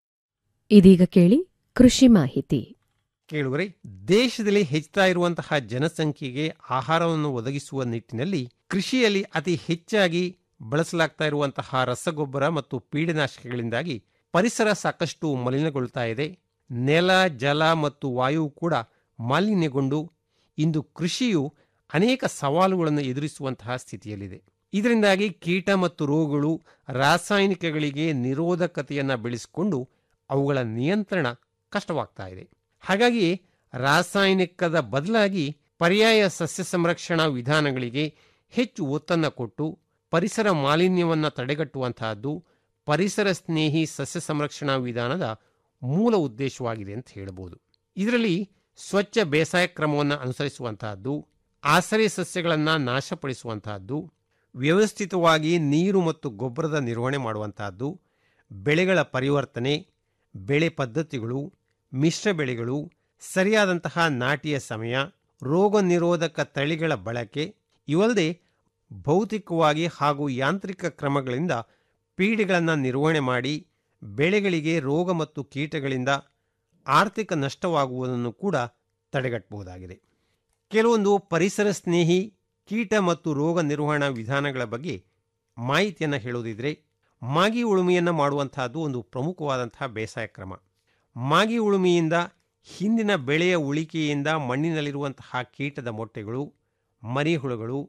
ಇದೀಗ ಕೇಳಿ ಕೃಷಿ ಮಾಹಿತಿ ಕೇಳುವರೆ ದೇಶದಲ್ಲಿ ಹೆಚ್ಚುತ್ತಾ ಇರುವಂತಹ ಜನಸಂಖ್ಯೆಗೆ ಆಹಾರವನ್ನು ಒದಗಿಸುವ ನಿಟ್ಟಿನಲ್ಲಿ ಕೃಷಿಯಲ್ಲಿ ಅತಿ ಹೆಚ್ಚಾಗಿ ಬಳಸಲಾಗ್ತಾ ಇರುವಂತಹ ರಸಗೊಬ್ಬರ ಮತ್ತು ಪೀಡನಾಶಕಗಳಿಂದಾಗಿ ಪರಿಸರ ಸಾಕಷ್ಟು ಮಲಿನಗೊಳ್ತಾ ಇದೆ ನೆಲ ಜಲ ಮತ್ತು ವಾಯು ಕೂಡ ಮಾಲಿನ್ಯಗೊಂಡು ಇಂದು ಕೃಷಿಯು ಅನೇಕ ಸವಾಲುಗಳನ್ನು ಎದುರಿಸುವಂತಹ ಸ್ಥಿತಿಯಲ್ಲಿದೆ ಇದರಿಂದಾಗಿ ಕೀಟ ಮತ್ತು ರೋಗಗಳು ರಾಸಾಯನಿಕಗಳಿಗೆ ನಿರೋಧಕತೆಯನ್ನು ಬೆಳೆಸಿಕೊಂಡು ಅವುಗಳ ನಿಯಂತ್ರಣ ಕಷ್ಟವಾಗ್ತಾ ಇದೆ ಹಾಗಾಗಿ ರಾಸಾಯನಿಕದ ಬದಲಾಗಿ ಪರ್ಯಾಯ ಸಸ್ಯ ಸಂರಕ್ಷಣಾ ವಿಧಾನಗಳಿಗೆ ಹೆಚ್ಚು ಒತ್ತನ್ನು ಕೊಟ್ಟು ಪರಿಸರ ಮಾಲಿನ್ಯವನ್ನು ತಡೆಗಟ್ಟುವಂತಹದ್ದು ಪರಿಸರ ಸ್ನೇಹಿ ಸಸ್ಯ ಸಂರಕ್ಷಣಾ ವಿಧಾನದ ಮೂಲ ಉದ್ದೇಶವಾಗಿದೆ ಅಂತ ಹೇಳಬಹುದು ಇದರಲ್ಲಿ ಸ್ವಚ್ಛ ಬೇಸಾಯ ಕ್ರಮವನ್ನು ಅನುಸರಿಸುವಂತಹದ್ದು ಆಸರೆ ಸಸ್ಯಗಳನ್ನು ನಾಶಪಡಿಸುವಂತಹದ್ದು ವ್ಯವಸ್ಥಿತವಾಗಿ ನೀರು ಮತ್ತು ಗೊಬ್ಬರದ ನಿರ್ವಹಣೆ ಮಾಡುವಂತಹದ್ದು ಬೆಳೆಗಳ ಪರಿವರ್ತನೆ ಬೆಳೆ ಪದ್ಧತಿಗಳು ಮಿಶ್ರ ಬೆಳೆಗಳು ಸರಿಯಾದಂತಹ ನಾಟಿಯ ಸಮಯ ರೋಗ ನಿರೋಧಕ ತಳಿಗಳ ಬಳಕೆ ಇವಲ್ಲದೆ ಭೌತಿಕವಾಗಿ ಹಾಗೂ ಯಾಂತ್ರಿಕ ಕ್ರಮಗಳಿಂದ ಪೀಡೆಗಳನ್ನು ನಿರ್ವಹಣೆ ಮಾಡಿ ಬೆಳೆಗಳಿಗೆ ರೋಗ ಮತ್ತು ಕೀಟಗಳಿಂದ ಆರ್ಥಿಕ ನಷ್ಟವಾಗುವುದನ್ನು ಕೂಡ ತಡೆಗಟ್ಟಬಹುದಾಗಿದೆ ಕೆಲವೊಂದು ಪರಿಸರ ಸ್ನೇಹಿ ಕೀಟ ಮತ್ತು ರೋಗ ನಿರ್ವಹಣಾ ವಿಧಾನಗಳ ಬಗ್ಗೆ ಮಾಹಿತಿಯನ್ನು ಹೇಳುವುದಿದ್ರೆ ಮಾಗಿ ಉಳುಮೆಯನ್ನು ಮಾಡುವಂತಹದ್ದು ಒಂದು ಪ್ರಮುಖವಾದಂತಹ ಬೇಸಾಯ ಕ್ರಮ ಮಾಗಿ ಉಳುಮೆಯಿಂದ ಹಿಂದಿನ ಬೆಳೆಯ ಉಳಿಕೆಯಿಂದ ಮಣ್ಣಿನಲ್ಲಿರುವಂತಹ ಕೀಟದ ಮೊಟ್ಟೆಗಳು ಮರಿಹುಳುಗಳು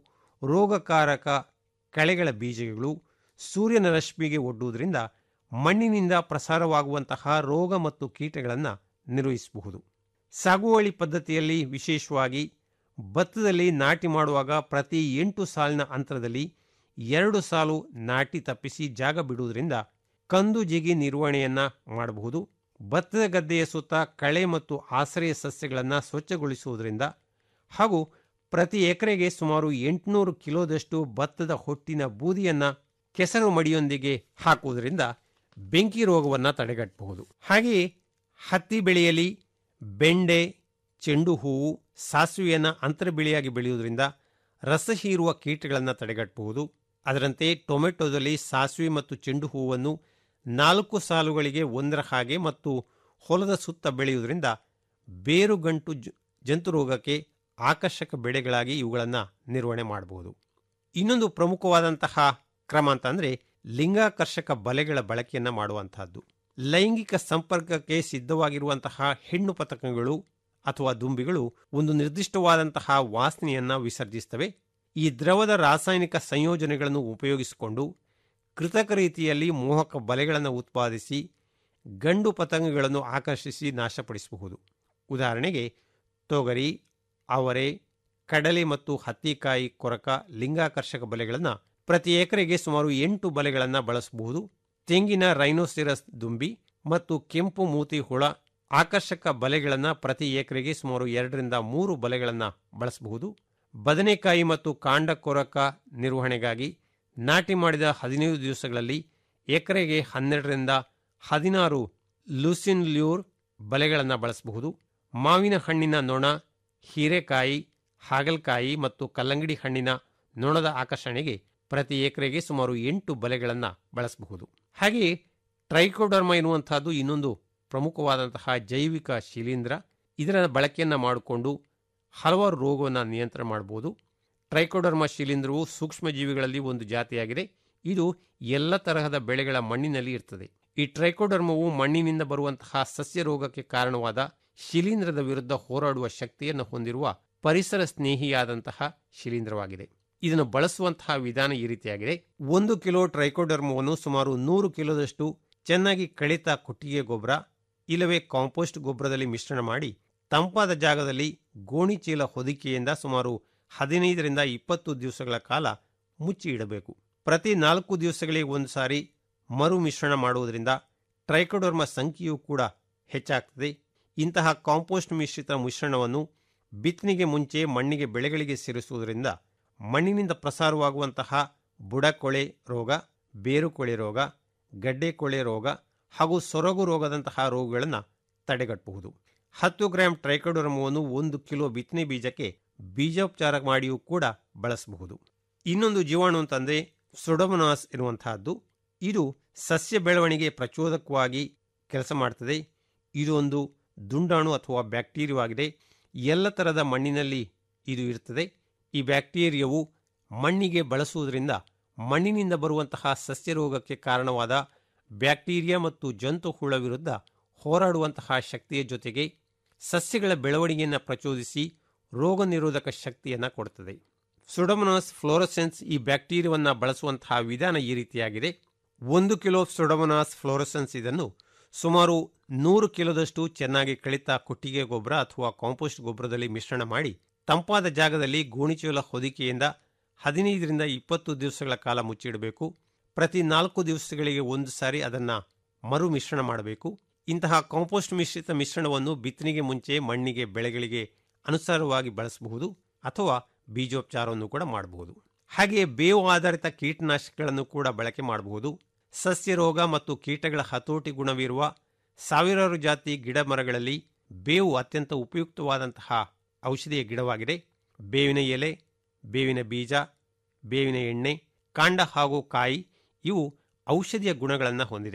ರೋಗಕಾರಕ ಕಳೆಗಳ ಬೀಜಗಳು ಸೂರ್ಯನ ರಶ್ಮಿಗೆ ಒಡ್ಡುವುದರಿಂದ ಮಣ್ಣಿನಿಂದ ಪ್ರಸಾರವಾಗುವಂತಹ ರೋಗ ಮತ್ತು ಕೀಟಗಳನ್ನು ನಿರ್ವಹಿಸಬಹುದು ಸಾಗುವಳಿ ಪದ್ಧತಿಯಲ್ಲಿ ವಿಶೇಷವಾಗಿ ಭತ್ತದಲ್ಲಿ ನಾಟಿ ಮಾಡುವಾಗ ಪ್ರತಿ ಎಂಟು ಸಾಲಿನ ಅಂತರದಲ್ಲಿ ಎರಡು ಸಾಲು ನಾಟಿ ತಪ್ಪಿಸಿ ಜಾಗ ಬಿಡುವುದರಿಂದ ಕಂದು ಜಿಗಿ ನಿರ್ವಹಣೆಯನ್ನು ಮಾಡಬಹುದು ಭತ್ತದ ಗದ್ದೆಯ ಸುತ್ತ ಕಳೆ ಮತ್ತು ಆಶ್ರಯ ಸಸ್ಯಗಳನ್ನು ಸ್ವಚ್ಛಗೊಳಿಸುವುದರಿಂದ ಹಾಗೂ ಪ್ರತಿ ಎಕರೆಗೆ ಸುಮಾರು ಎಂಟುನೂರು ಕಿಲೋದಷ್ಟು ಭತ್ತದ ಹೊಟ್ಟಿನ ಬೂದಿಯನ್ನು ಕೆಸರು ಮಡಿಯೊಂದಿಗೆ ಹಾಕುವುದರಿಂದ ಬೆಂಕಿ ರೋಗವನ್ನು ತಡೆಗಟ್ಟಬಹುದು ಹಾಗೆಯೇ ಹತ್ತಿ ಬೆಳೆಯಲ್ಲಿ ಬೆಂಡೆ ಚೆಂಡು ಹೂವು ಸಾಸಿವೆಯನ್ನು ಅಂತರ ಬೆಳೆಯಾಗಿ ಬೆಳೆಯುವುದರಿಂದ ರಸ ಹೀರುವ ಕೀಟಗಳನ್ನು ತಡೆಗಟ್ಟಬಹುದು ಅದರಂತೆ ಟೊಮೆಟೊದಲ್ಲಿ ಸಾಸಿವೆ ಮತ್ತು ಚೆಂಡು ಹೂವನ್ನು ನಾಲ್ಕು ಸಾಲುಗಳಿಗೆ ಒಂದರ ಹಾಗೆ ಮತ್ತು ಹೊಲದ ಸುತ್ತ ಬೆಳೆಯುವುದರಿಂದ ಬೇರುಗಂಟು ಜ- ಜಂತು ರೋಗಕ್ಕೆ ಆಕರ್ಷಕ ಬೆಳೆಗಳಾಗಿ ಇವುಗಳನ್ನು ನಿರ್ವಹಣೆ ಮಾಡಬಹುದು ಇನ್ನೊಂದು ಪ್ರಮುಖವಾದಂತಹ ಕ್ರಮ ಅಂತಂದರೆ ಲಿಂಗಾಕರ್ಷಕ ಬಲೆಗಳ ಬಳಕೆಯನ್ನು ಮಾಡುವಂತಹದ್ದು ಲೈಂಗಿಕ ಸಂಪರ್ಕಕ್ಕೆ ಸಿದ್ಧವಾಗಿರುವಂತಹ ಹೆಣ್ಣು ಪತಂಗಗಳು ಅಥವಾ ದುಂಬಿಗಳು ಒಂದು ನಿರ್ದಿಷ್ಟವಾದಂತಹ ವಾಸನೆಯನ್ನು ವಿಸರ್ಜಿಸ್ತವೆ ಈ ದ್ರವದ ರಾಸಾಯನಿಕ ಸಂಯೋಜನೆಗಳನ್ನು ಉಪಯೋಗಿಸಿಕೊಂಡು ಕೃತಕ ರೀತಿಯಲ್ಲಿ ಮೋಹಕ ಬಲೆಗಳನ್ನು ಉತ್ಪಾದಿಸಿ ಗಂಡು ಪತಂಗಗಳನ್ನು ಆಕರ್ಷಿಸಿ ನಾಶಪಡಿಸಬಹುದು ಉದಾಹರಣೆಗೆ ತೊಗರಿ ಅವರೆ ಕಡಲೆ ಮತ್ತು ಹತ್ತಿಕಾಯಿ ಕೊರಕ ಲಿಂಗಾಕರ್ಷಕ ಬಲೆಗಳನ್ನು ಪ್ರತಿ ಎಕರೆಗೆ ಸುಮಾರು ಎಂಟು ಬಲೆಗಳನ್ನು ಬಳಸಬಹುದು ತೆಂಗಿನ ರೈನೋಸಿರಸ್ ದುಂಬಿ ಮತ್ತು ಕೆಂಪು ಮೂತಿ ಹುಳ ಆಕರ್ಷಕ ಬಲೆಗಳನ್ನು ಪ್ರತಿ ಎಕರೆಗೆ ಸುಮಾರು ಎರಡರಿಂದ ಮೂರು ಬಲೆಗಳನ್ನು ಬಳಸಬಹುದು ಬದನೆಕಾಯಿ ಮತ್ತು ಕಾಂಡ ಕೊರಕ ನಿರ್ವಹಣೆಗಾಗಿ ನಾಟಿ ಮಾಡಿದ ಹದಿನೈದು ದಿವಸಗಳಲ್ಲಿ ಎಕರೆಗೆ ಹನ್ನೆರಡರಿಂದ ಹದಿನಾರು ಲೂಸಿನ್ ಲ್ಯೂರ್ ಬಲೆಗಳನ್ನು ಬಳಸಬಹುದು ಮಾವಿನ ಹಣ್ಣಿನ ನೊಣ ಹೀರೆಕಾಯಿ ಹಾಗಲಕಾಯಿ ಮತ್ತು ಕಲ್ಲಂಗಡಿ ಹಣ್ಣಿನ ನೊಣದ ಆಕರ್ಷಣೆಗೆ ಪ್ರತಿ ಎಕರೆಗೆ ಸುಮಾರು ಎಂಟು ಬಲೆಗಳನ್ನು ಬಳಸಬಹುದು ಹಾಗೆಯೇ ಟ್ರೈಕೋಡರ್ಮ ಎನ್ನುವಂತಹದ್ದು ಇನ್ನೊಂದು ಪ್ರಮುಖವಾದಂತಹ ಜೈವಿಕ ಶಿಲೀಂಧ್ರ ಇದರ ಬಳಕೆಯನ್ನು ಮಾಡಿಕೊಂಡು ಹಲವಾರು ರೋಗವನ್ನು ನಿಯಂತ್ರಣ ಮಾಡಬಹುದು ಟ್ರೈಕೋಡರ್ಮ ಶಿಲೀಂಧ್ರವು ಸೂಕ್ಷ್ಮಜೀವಿಗಳಲ್ಲಿ ಒಂದು ಜಾತಿಯಾಗಿದೆ ಇದು ಎಲ್ಲ ತರಹದ ಬೆಳೆಗಳ ಮಣ್ಣಿನಲ್ಲಿ ಇರ್ತದೆ ಈ ಟ್ರೈಕೋಡರ್ಮವು ಮಣ್ಣಿನಿಂದ ಬರುವಂತಹ ಸಸ್ಯ ರೋಗಕ್ಕೆ ಕಾರಣವಾದ ಶಿಲೀಂಧ್ರದ ವಿರುದ್ಧ ಹೋರಾಡುವ ಶಕ್ತಿಯನ್ನು ಹೊಂದಿರುವ ಪರಿಸರ ಸ್ನೇಹಿಯಾದಂತಹ ಶಿಲೀಂಧ್ರವಾಗಿದೆ ಇದನ್ನು ಬಳಸುವಂತಹ ವಿಧಾನ ಈ ರೀತಿಯಾಗಿದೆ ಒಂದು ಕಿಲೋ ಟ್ರೈಕೋಡರ್ಮವನ್ನು ಸುಮಾರು ನೂರು ಕಿಲೋದಷ್ಟು ಚೆನ್ನಾಗಿ ಕಳಿತ ಕೊಟ್ಟಿಗೆ ಗೊಬ್ಬರ ಇಲ್ಲವೇ ಕಾಂಪೋಸ್ಟ್ ಗೊಬ್ಬರದಲ್ಲಿ ಮಿಶ್ರಣ ಮಾಡಿ ತಂಪಾದ ಜಾಗದಲ್ಲಿ ಗೋಣಿ ಚೀಲ ಹೊದಿಕೆಯಿಂದ ಸುಮಾರು ಹದಿನೈದರಿಂದ ಇಪ್ಪತ್ತು ದಿವಸಗಳ ಕಾಲ ಮುಚ್ಚಿ ಇಡಬೇಕು ಪ್ರತಿ ನಾಲ್ಕು ದಿವಸಗಳಿಗೆ ಒಂದು ಸಾರಿ ಮರು ಮಿಶ್ರಣ ಮಾಡುವುದರಿಂದ ಟ್ರೈಕೋಡರ್ಮ ಸಂಖ್ಯೆಯೂ ಕೂಡ ಹೆಚ್ಚಾಗ್ತದೆ ಇಂತಹ ಕಾಂಪೋಸ್ಟ್ ಮಿಶ್ರಿತ ಮಿಶ್ರಣವನ್ನು ಬಿತ್ತನೆಗೆ ಮುಂಚೆ ಮಣ್ಣಿಗೆ ಬೆಳೆಗಳಿಗೆ ಸೇರಿಸುವುದರಿಂದ ಮಣ್ಣಿನಿಂದ ಪ್ರಸಾರವಾಗುವಂತಹ ಬುಡಕೊಳೆ ರೋಗ ಬೇರುಕೊಳೆ ರೋಗ ಗಡ್ಡೆ ಕೊಳೆ ರೋಗ ಹಾಗೂ ಸೊರಗು ರೋಗದಂತಹ ರೋಗಗಳನ್ನು ತಡೆಗಟ್ಟಬಹುದು ಹತ್ತು ಗ್ರಾಂ ಟ್ರೈಕೋಡರ್ಮವನ್ನು ಒಂದು ಕಿಲೋ ಬಿತ್ತನೆ ಬೀಜಕ್ಕೆ ಬೀಜೋಪಚಾರ ಮಾಡಿಯೂ ಕೂಡ ಬಳಸಬಹುದು ಇನ್ನೊಂದು ಜೀವಾಣು ಅಂತಂದರೆ ಸೊಡೊಮನಾಸ್ ಎನ್ನುವಂತಹದ್ದು ಇದು ಸಸ್ಯ ಬೆಳವಣಿಗೆ ಪ್ರಚೋದಕವಾಗಿ ಕೆಲಸ ಮಾಡ್ತದೆ ಇದು ಒಂದು ದುಂಡಾಣು ಅಥವಾ ಬ್ಯಾಕ್ಟೀರಿಯಾವಾಗಿದೆ ಎಲ್ಲ ಥರದ ಮಣ್ಣಿನಲ್ಲಿ ಇದು ಇರ್ತದೆ ಈ ಬ್ಯಾಕ್ಟೀರಿಯಾವು ಮಣ್ಣಿಗೆ ಬಳಸುವುದರಿಂದ ಮಣ್ಣಿನಿಂದ ಬರುವಂತಹ ಸಸ್ಯ ರೋಗಕ್ಕೆ ಕಾರಣವಾದ ಬ್ಯಾಕ್ಟೀರಿಯಾ ಮತ್ತು ಜಂತು ಹುಳ ವಿರುದ್ಧ ಹೋರಾಡುವಂತಹ ಶಕ್ತಿಯ ಜೊತೆಗೆ ಸಸ್ಯಗಳ ಬೆಳವಣಿಗೆಯನ್ನು ಪ್ರಚೋದಿಸಿ ರೋಗ ನಿರೋಧಕ ಶಕ್ತಿಯನ್ನು ಕೊಡುತ್ತದೆ ಸುಡಮನಾಸ್ ಫ್ಲೋರಸೆನ್ಸ್ ಈ ಬ್ಯಾಕ್ಟೀರಿಯಾವನ್ನು ಬಳಸುವಂತಹ ವಿಧಾನ ಈ ರೀತಿಯಾಗಿದೆ ಒಂದು ಕಿಲೋ ಸುಡಮನಾಸ್ ಫ್ಲೋರಸೆನ್ಸ್ ಇದನ್ನು ಸುಮಾರು ನೂರು ಕಿಲೋದಷ್ಟು ಚೆನ್ನಾಗಿ ಕಳಿತ ಕೊಟ್ಟಿಗೆ ಗೊಬ್ಬರ ಅಥವಾ ಕಾಂಪೋಸ್ಟ್ ಗೊಬ್ಬರದಲ್ಲಿ ಮಿಶ್ರಣ ಮಾಡಿ ತಂಪಾದ ಜಾಗದಲ್ಲಿ ಗೋಣಿಚೀಲ ಹೊದಿಕೆಯಿಂದ ಹದಿನೈದರಿಂದ ಇಪ್ಪತ್ತು ದಿವಸಗಳ ಕಾಲ ಮುಚ್ಚಿಡಬೇಕು ಪ್ರತಿ ನಾಲ್ಕು ದಿವಸಗಳಿಗೆ ಒಂದು ಸಾರಿ ಅದನ್ನು ಮರು ಮಿಶ್ರಣ ಮಾಡಬೇಕು ಇಂತಹ ಕಾಂಪೋಸ್ಟ್ ಮಿಶ್ರಿತ ಮಿಶ್ರಣವನ್ನು ಬಿತ್ತನೆಗೆ ಮುಂಚೆ ಮಣ್ಣಿಗೆ ಬೆಳೆಗಳಿಗೆ ಅನುಸಾರವಾಗಿ ಬಳಸಬಹುದು ಅಥವಾ ಬೀಜೋಪಚಾರವನ್ನು ಕೂಡ ಮಾಡಬಹುದು ಹಾಗೆಯೇ ಬೇವು ಆಧಾರಿತ ಕೀಟನಾಶಕಗಳನ್ನು ಕೂಡ ಬಳಕೆ ಮಾಡಬಹುದು ಸಸ್ಯ ರೋಗ ಮತ್ತು ಕೀಟಗಳ ಹತೋಟಿ ಗುಣವಿರುವ ಸಾವಿರಾರು ಜಾತಿ ಗಿಡ ಮರಗಳಲ್ಲಿ ಬೇವು ಅತ್ಯಂತ ಉಪಯುಕ್ತವಾದಂತಹ ಔಷಧಿಯ ಗಿಡವಾಗಿದೆ ಬೇವಿನ ಎಲೆ ಬೇವಿನ ಬೀಜ ಬೇವಿನ ಎಣ್ಣೆ ಕಾಂಡ ಹಾಗೂ ಕಾಯಿ ಇವು ಔಷಧಿಯ ಗುಣಗಳನ್ನು ಹೊಂದಿದೆ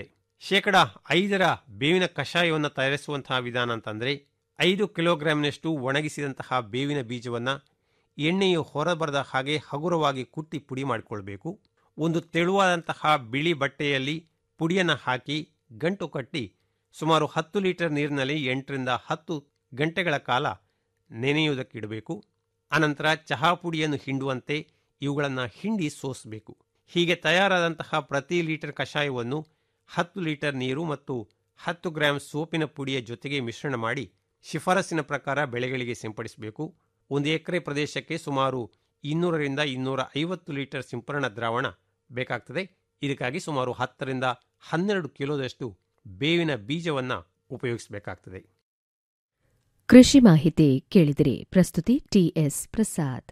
ಶೇಕಡ ಐದರ ಬೇವಿನ ಕಷಾಯವನ್ನು ತಯಾರಿಸುವಂತಹ ವಿಧಾನ ಅಂತಂದರೆ ಐದು ಕಿಲೋಗ್ರಾಂನಷ್ಟು ಒಣಗಿಸಿದಂತಹ ಬೇವಿನ ಬೀಜವನ್ನು ಎಣ್ಣೆಯು ಹೊರಬರದ ಹಾಗೆ ಹಗುರವಾಗಿ ಕುಟ್ಟಿ ಪುಡಿ ಮಾಡಿಕೊಳ್ಬೇಕು ಒಂದು ತೆಳುವಾದಂತಹ ಬಿಳಿ ಬಟ್ಟೆಯಲ್ಲಿ ಪುಡಿಯನ್ನು ಹಾಕಿ ಗಂಟು ಕಟ್ಟಿ ಸುಮಾರು ಹತ್ತು ಲೀಟರ್ ನೀರಿನಲ್ಲಿ ಎಂಟರಿಂದ ಹತ್ತು ಗಂಟೆಗಳ ಕಾಲ ನೆನೆಯುವುದಕ್ಕಿಡಬೇಕು ಅನಂತರ ಚಹಾ ಪುಡಿಯನ್ನು ಹಿಂಡುವಂತೆ ಇವುಗಳನ್ನು ಹಿಂಡಿ ಸೋಸಬೇಕು ಹೀಗೆ ತಯಾರಾದಂತಹ ಪ್ರತಿ ಲೀಟರ್ ಕಷಾಯವನ್ನು ಹತ್ತು ಲೀಟರ್ ನೀರು ಮತ್ತು ಹತ್ತು ಗ್ರಾಂ ಸೋಪಿನ ಪುಡಿಯ ಜೊತೆಗೆ ಮಿಶ್ರಣ ಮಾಡಿ ಶಿಫಾರಸಿನ ಪ್ರಕಾರ ಬೆಳೆಗಳಿಗೆ ಸಿಂಪಡಿಸಬೇಕು ಒಂದು ಎಕರೆ ಪ್ರದೇಶಕ್ಕೆ ಸುಮಾರು ಇನ್ನೂರರಿಂದ ಇನ್ನೂರ ಐವತ್ತು ಲೀಟರ್ ಸಿಂಪರಣಾ ದ್ರಾವಣ ಬೇಕಾಗ್ತದೆ ಇದಕ್ಕಾಗಿ ಸುಮಾರು ಹತ್ತರಿಂದ ಹನ್ನೆರಡು ಕಿಲೋದಷ್ಟು ಬೇವಿನ ಬೀಜವನ್ನು ಉಪಯೋಗಿಸಬೇಕಾಗ್ತದೆ ಕೃಷಿ ಮಾಹಿತಿ ಕೇಳಿದಿರಿ ಪ್ರಸ್ತುತಿ ಟಿಎಸ್ ಪ್ರಸಾದ್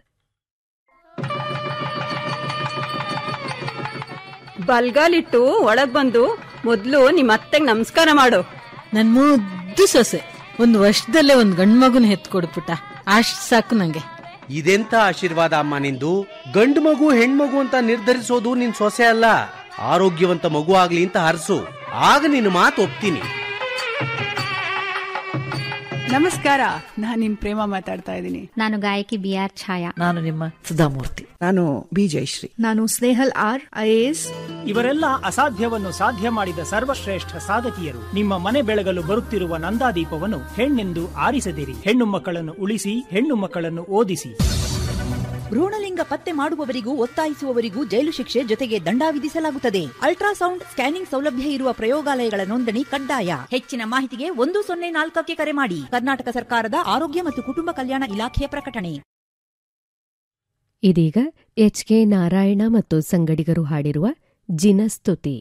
ಬಲ್ಗಾಲಿಟ್ಟು ಒಳಗ್ ಬಂದು ಮೊದ್ಲು ನಿಮ್ಮ ಅತ್ತೆಗ್ ನಮಸ್ಕಾರ ಮಾಡು ನನ್ ಮುದ್ದು ಸೊಸೆ ಒಂದು ವರ್ಷದಲ್ಲೇ ಒಂದ್ ಗಂಡ್ ಮಗುನ ಹೆತ್ ಕೊಡ್ಬಿಟ್ಟ ಅಷ್ಟ್ ಸಾಕು ನಂಗೆ ಇದೆಂತ ಆಶೀರ್ವಾದ ಅಮ್ಮ ನಿಂದು ಗಂಡು ಮಗು ಹೆಣ್ಮಗು ಅಂತ ನಿರ್ಧರಿಸೋದು ನಿನ್ ಸೊಸೆ ಅಲ್ಲ ಆರೋಗ್ಯವಂತ ಮಗು ಆಗ್ಲಿ ಅಂತ ಹರಸು ಆಗ ನಿನ್ನ ಮಾತು ಒಪ್ತೀನಿ ನಮಸ್ಕಾರ ನಾನು ನಿಮ್ ಪ್ರೇಮ ಮಾತಾಡ್ತಾ ಇದ್ದೀನಿ ನಾನು ಗಾಯಕಿ ಬಿ ಆರ್ ಛಾಯಾ ನಾನು ನಿಮ್ಮ ಸುಧಾಮೂರ್ತಿ ನಾನು ಬಿ ಜಯಶ್ರೀ ನಾನು ಸ್ನೇಹಲ್ ಆರ್ ಐಎಎಸ್ ಇವರೆಲ್ಲ ಅಸಾಧ್ಯವನ್ನು ಸಾಧ್ಯ ಮಾಡಿದ ಸರ್ವಶ್ರೇಷ್ಠ ಸಾಧಕಿಯರು ನಿಮ್ಮ ಮನೆ ಬೆಳಗಲು ಬರುತ್ತಿರುವ ನಂದಾದೀಪವನ್ನು ಹೆಣ್ಣೆಂದು ಆರಿಸದಿರಿ ಹೆಣ್ಣು ಮಕ್ಕಳನ್ನು ಉಳಿಸಿ ಹೆಣ್ಣು ಮಕ್ಕಳನ್ನು ಓದಿಸಿ ಭ್ರೂಣಲಿಂಗ ಪತ್ತೆ ಮಾಡುವವರಿಗೂ ಒತ್ತಾಯಿಸುವವರಿಗೂ ಜೈಲು ಶಿಕ್ಷೆ ಜೊತೆಗೆ ದಂಡ ವಿಧಿಸಲಾಗುತ್ತದೆ ಅಲ್ಟ್ರಾಸೌಂಡ್ ಸ್ಕ್ಯಾನಿಂಗ್ ಸೌಲಭ್ಯ ಇರುವ ಪ್ರಯೋಗಾಲಯಗಳ ನೋಂದಣಿ ಕಡ್ಡಾಯ ಹೆಚ್ಚಿನ ಮಾಹಿತಿಗೆ ಒಂದು ಸೊನ್ನೆ ನಾಲ್ಕಕ್ಕೆ ಕರೆ ಮಾಡಿ ಕರ್ನಾಟಕ ಸರ್ಕಾರದ ಆರೋಗ್ಯ ಮತ್ತು ಕುಟುಂಬ ಕಲ್ಯಾಣ ಇಲಾಖೆಯ ಪ್ರಕಟಣೆ ಇದೀಗ ಎಚ್ ಕೆ ನಾರಾಯಣ ಮತ್ತು ಸಂಗಡಿಗರು ಹಾಡಿರುವ ಜಿನಸ್ತುತಿ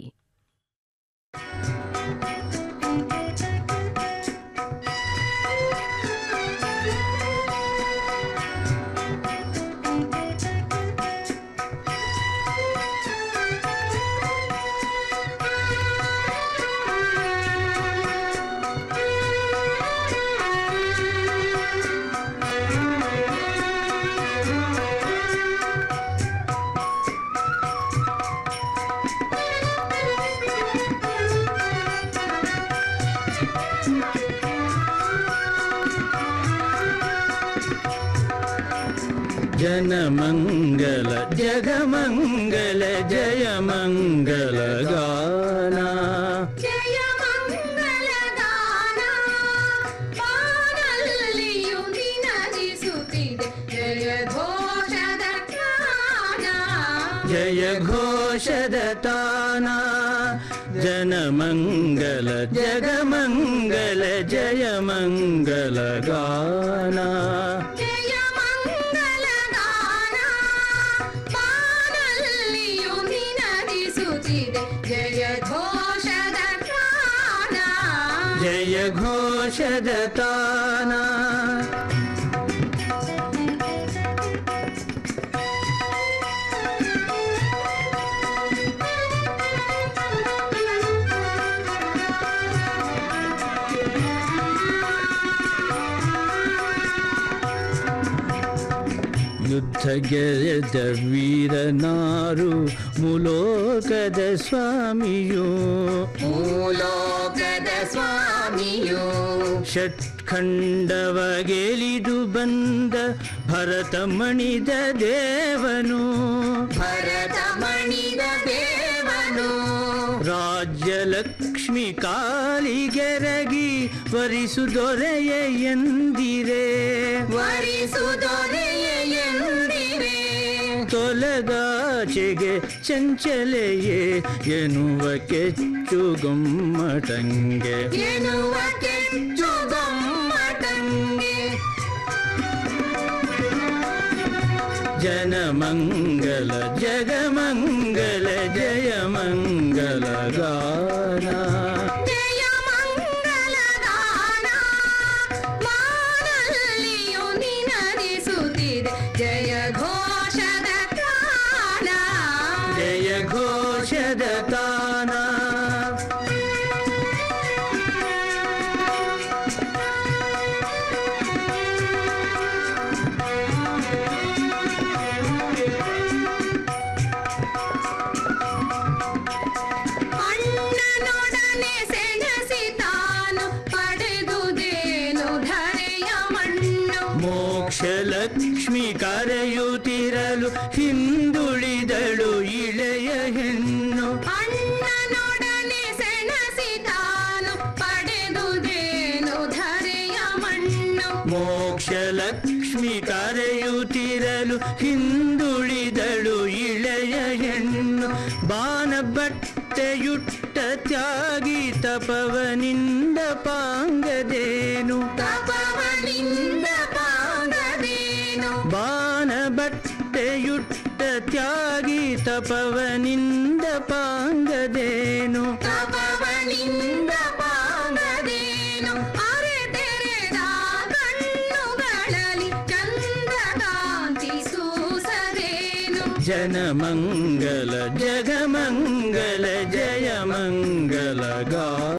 जनमङ्गल जगमङ्गल जय मङ्गल गाना जय घोषद ताना जनमङ्गल जगमङ्गल जय मङ्गल गाना जय घोषद ताना ಯುದ್ಧ ಗೆದ ವೀರನಾರು ಮುಲೋಕದ ಸ್ವಾಮಿಯು ಮೂಲೋಕದ ಸ್ವಾಮಿಯು ಷಟ್ಖಂಡವ ಗೆಲಿದು ಬಂದ ಭರತ ಮಣಿದ ದೇವನು ಭರತ ಮಣಿದ ದೇವನು ರಾಜ್ಯ ಲಕ್ಷ್ಮಿ ಕಾಲಿಗೆರಗಿ ವರಿಸು ದೊರೆಯ ಎಂದಿರೆ ವರಿಸು ದೊರೆಯ ಎಂದಿರೆ ತೊಲಗಾಚೆಗೆ ಚಂಚಲೆಯೇ ಎನ್ನುವ ಕೆಚ್ಚು ಗೊಮ್ಮಟಂಗೆ ಎನ್ನುವ ಕೆಚ್ಚು ಗಮ್ಮಟಂಗೆ ಜನಮಂಗಲ ಜಗಮಂಗಲ ಜಯ ಮಂಗಲ ಗಾನ ಜಯ ಮಂಗಲ ಗಾನ ಮಾನಲ್ಲಿಯು ನಿನದಿಸುತ್ತಿದೆ ಜಯ ಘೋಷದ ತಾನ ಜಯ ಘೋಷದ ತಾನ ಅಣ್ಣನೊಡನೆ ಹಿಂದುಳಿದಳು ಇಳೆಯ ಹೆಣ್ಣು ಅಣ್ಣನೊಡನೆ ಸೆಣಸಿತಾನು ಪಡೆದುದೇನು ಧರೆಯ ಮಣ್ಣು ಮೋಕ್ಷ ಲಕ್ಷ್ಮಿ ಕರೆಯುತ್ತಿರಲು ಹಿಂದುಳಿದಳು ಇಳೆಯ ಹೆಣ್ಣು ಬಾನ ಬಟ್ಟೆಯುಟ್ಟ ತ್ಯಾಗಿ ತಪವನಿಂದ ಪಾಂಗದೇನು ತಪವನಿಂದ ಪಾಂಗದೇನು ಬಾನ ಬಟ್ಟೆಯುಟ್ಟ ತ್ಯಾಗಿ ತಪವನಿಂದ ಪಾಂಗದೇನು ತಪವನಿಂದ ಪಾಂಗದೇನು ಅರೆ ತೆರೆದ ಕಣ್ಣುಗಳಲ್ಲಿ ಚಂದ್ರಕಾಂತಿ ಸೂಸದೇನು ಜನಮಂಗಲ ಜಗಮಂಗಲ ಜಯ ಮಂಗಲ ಗಾ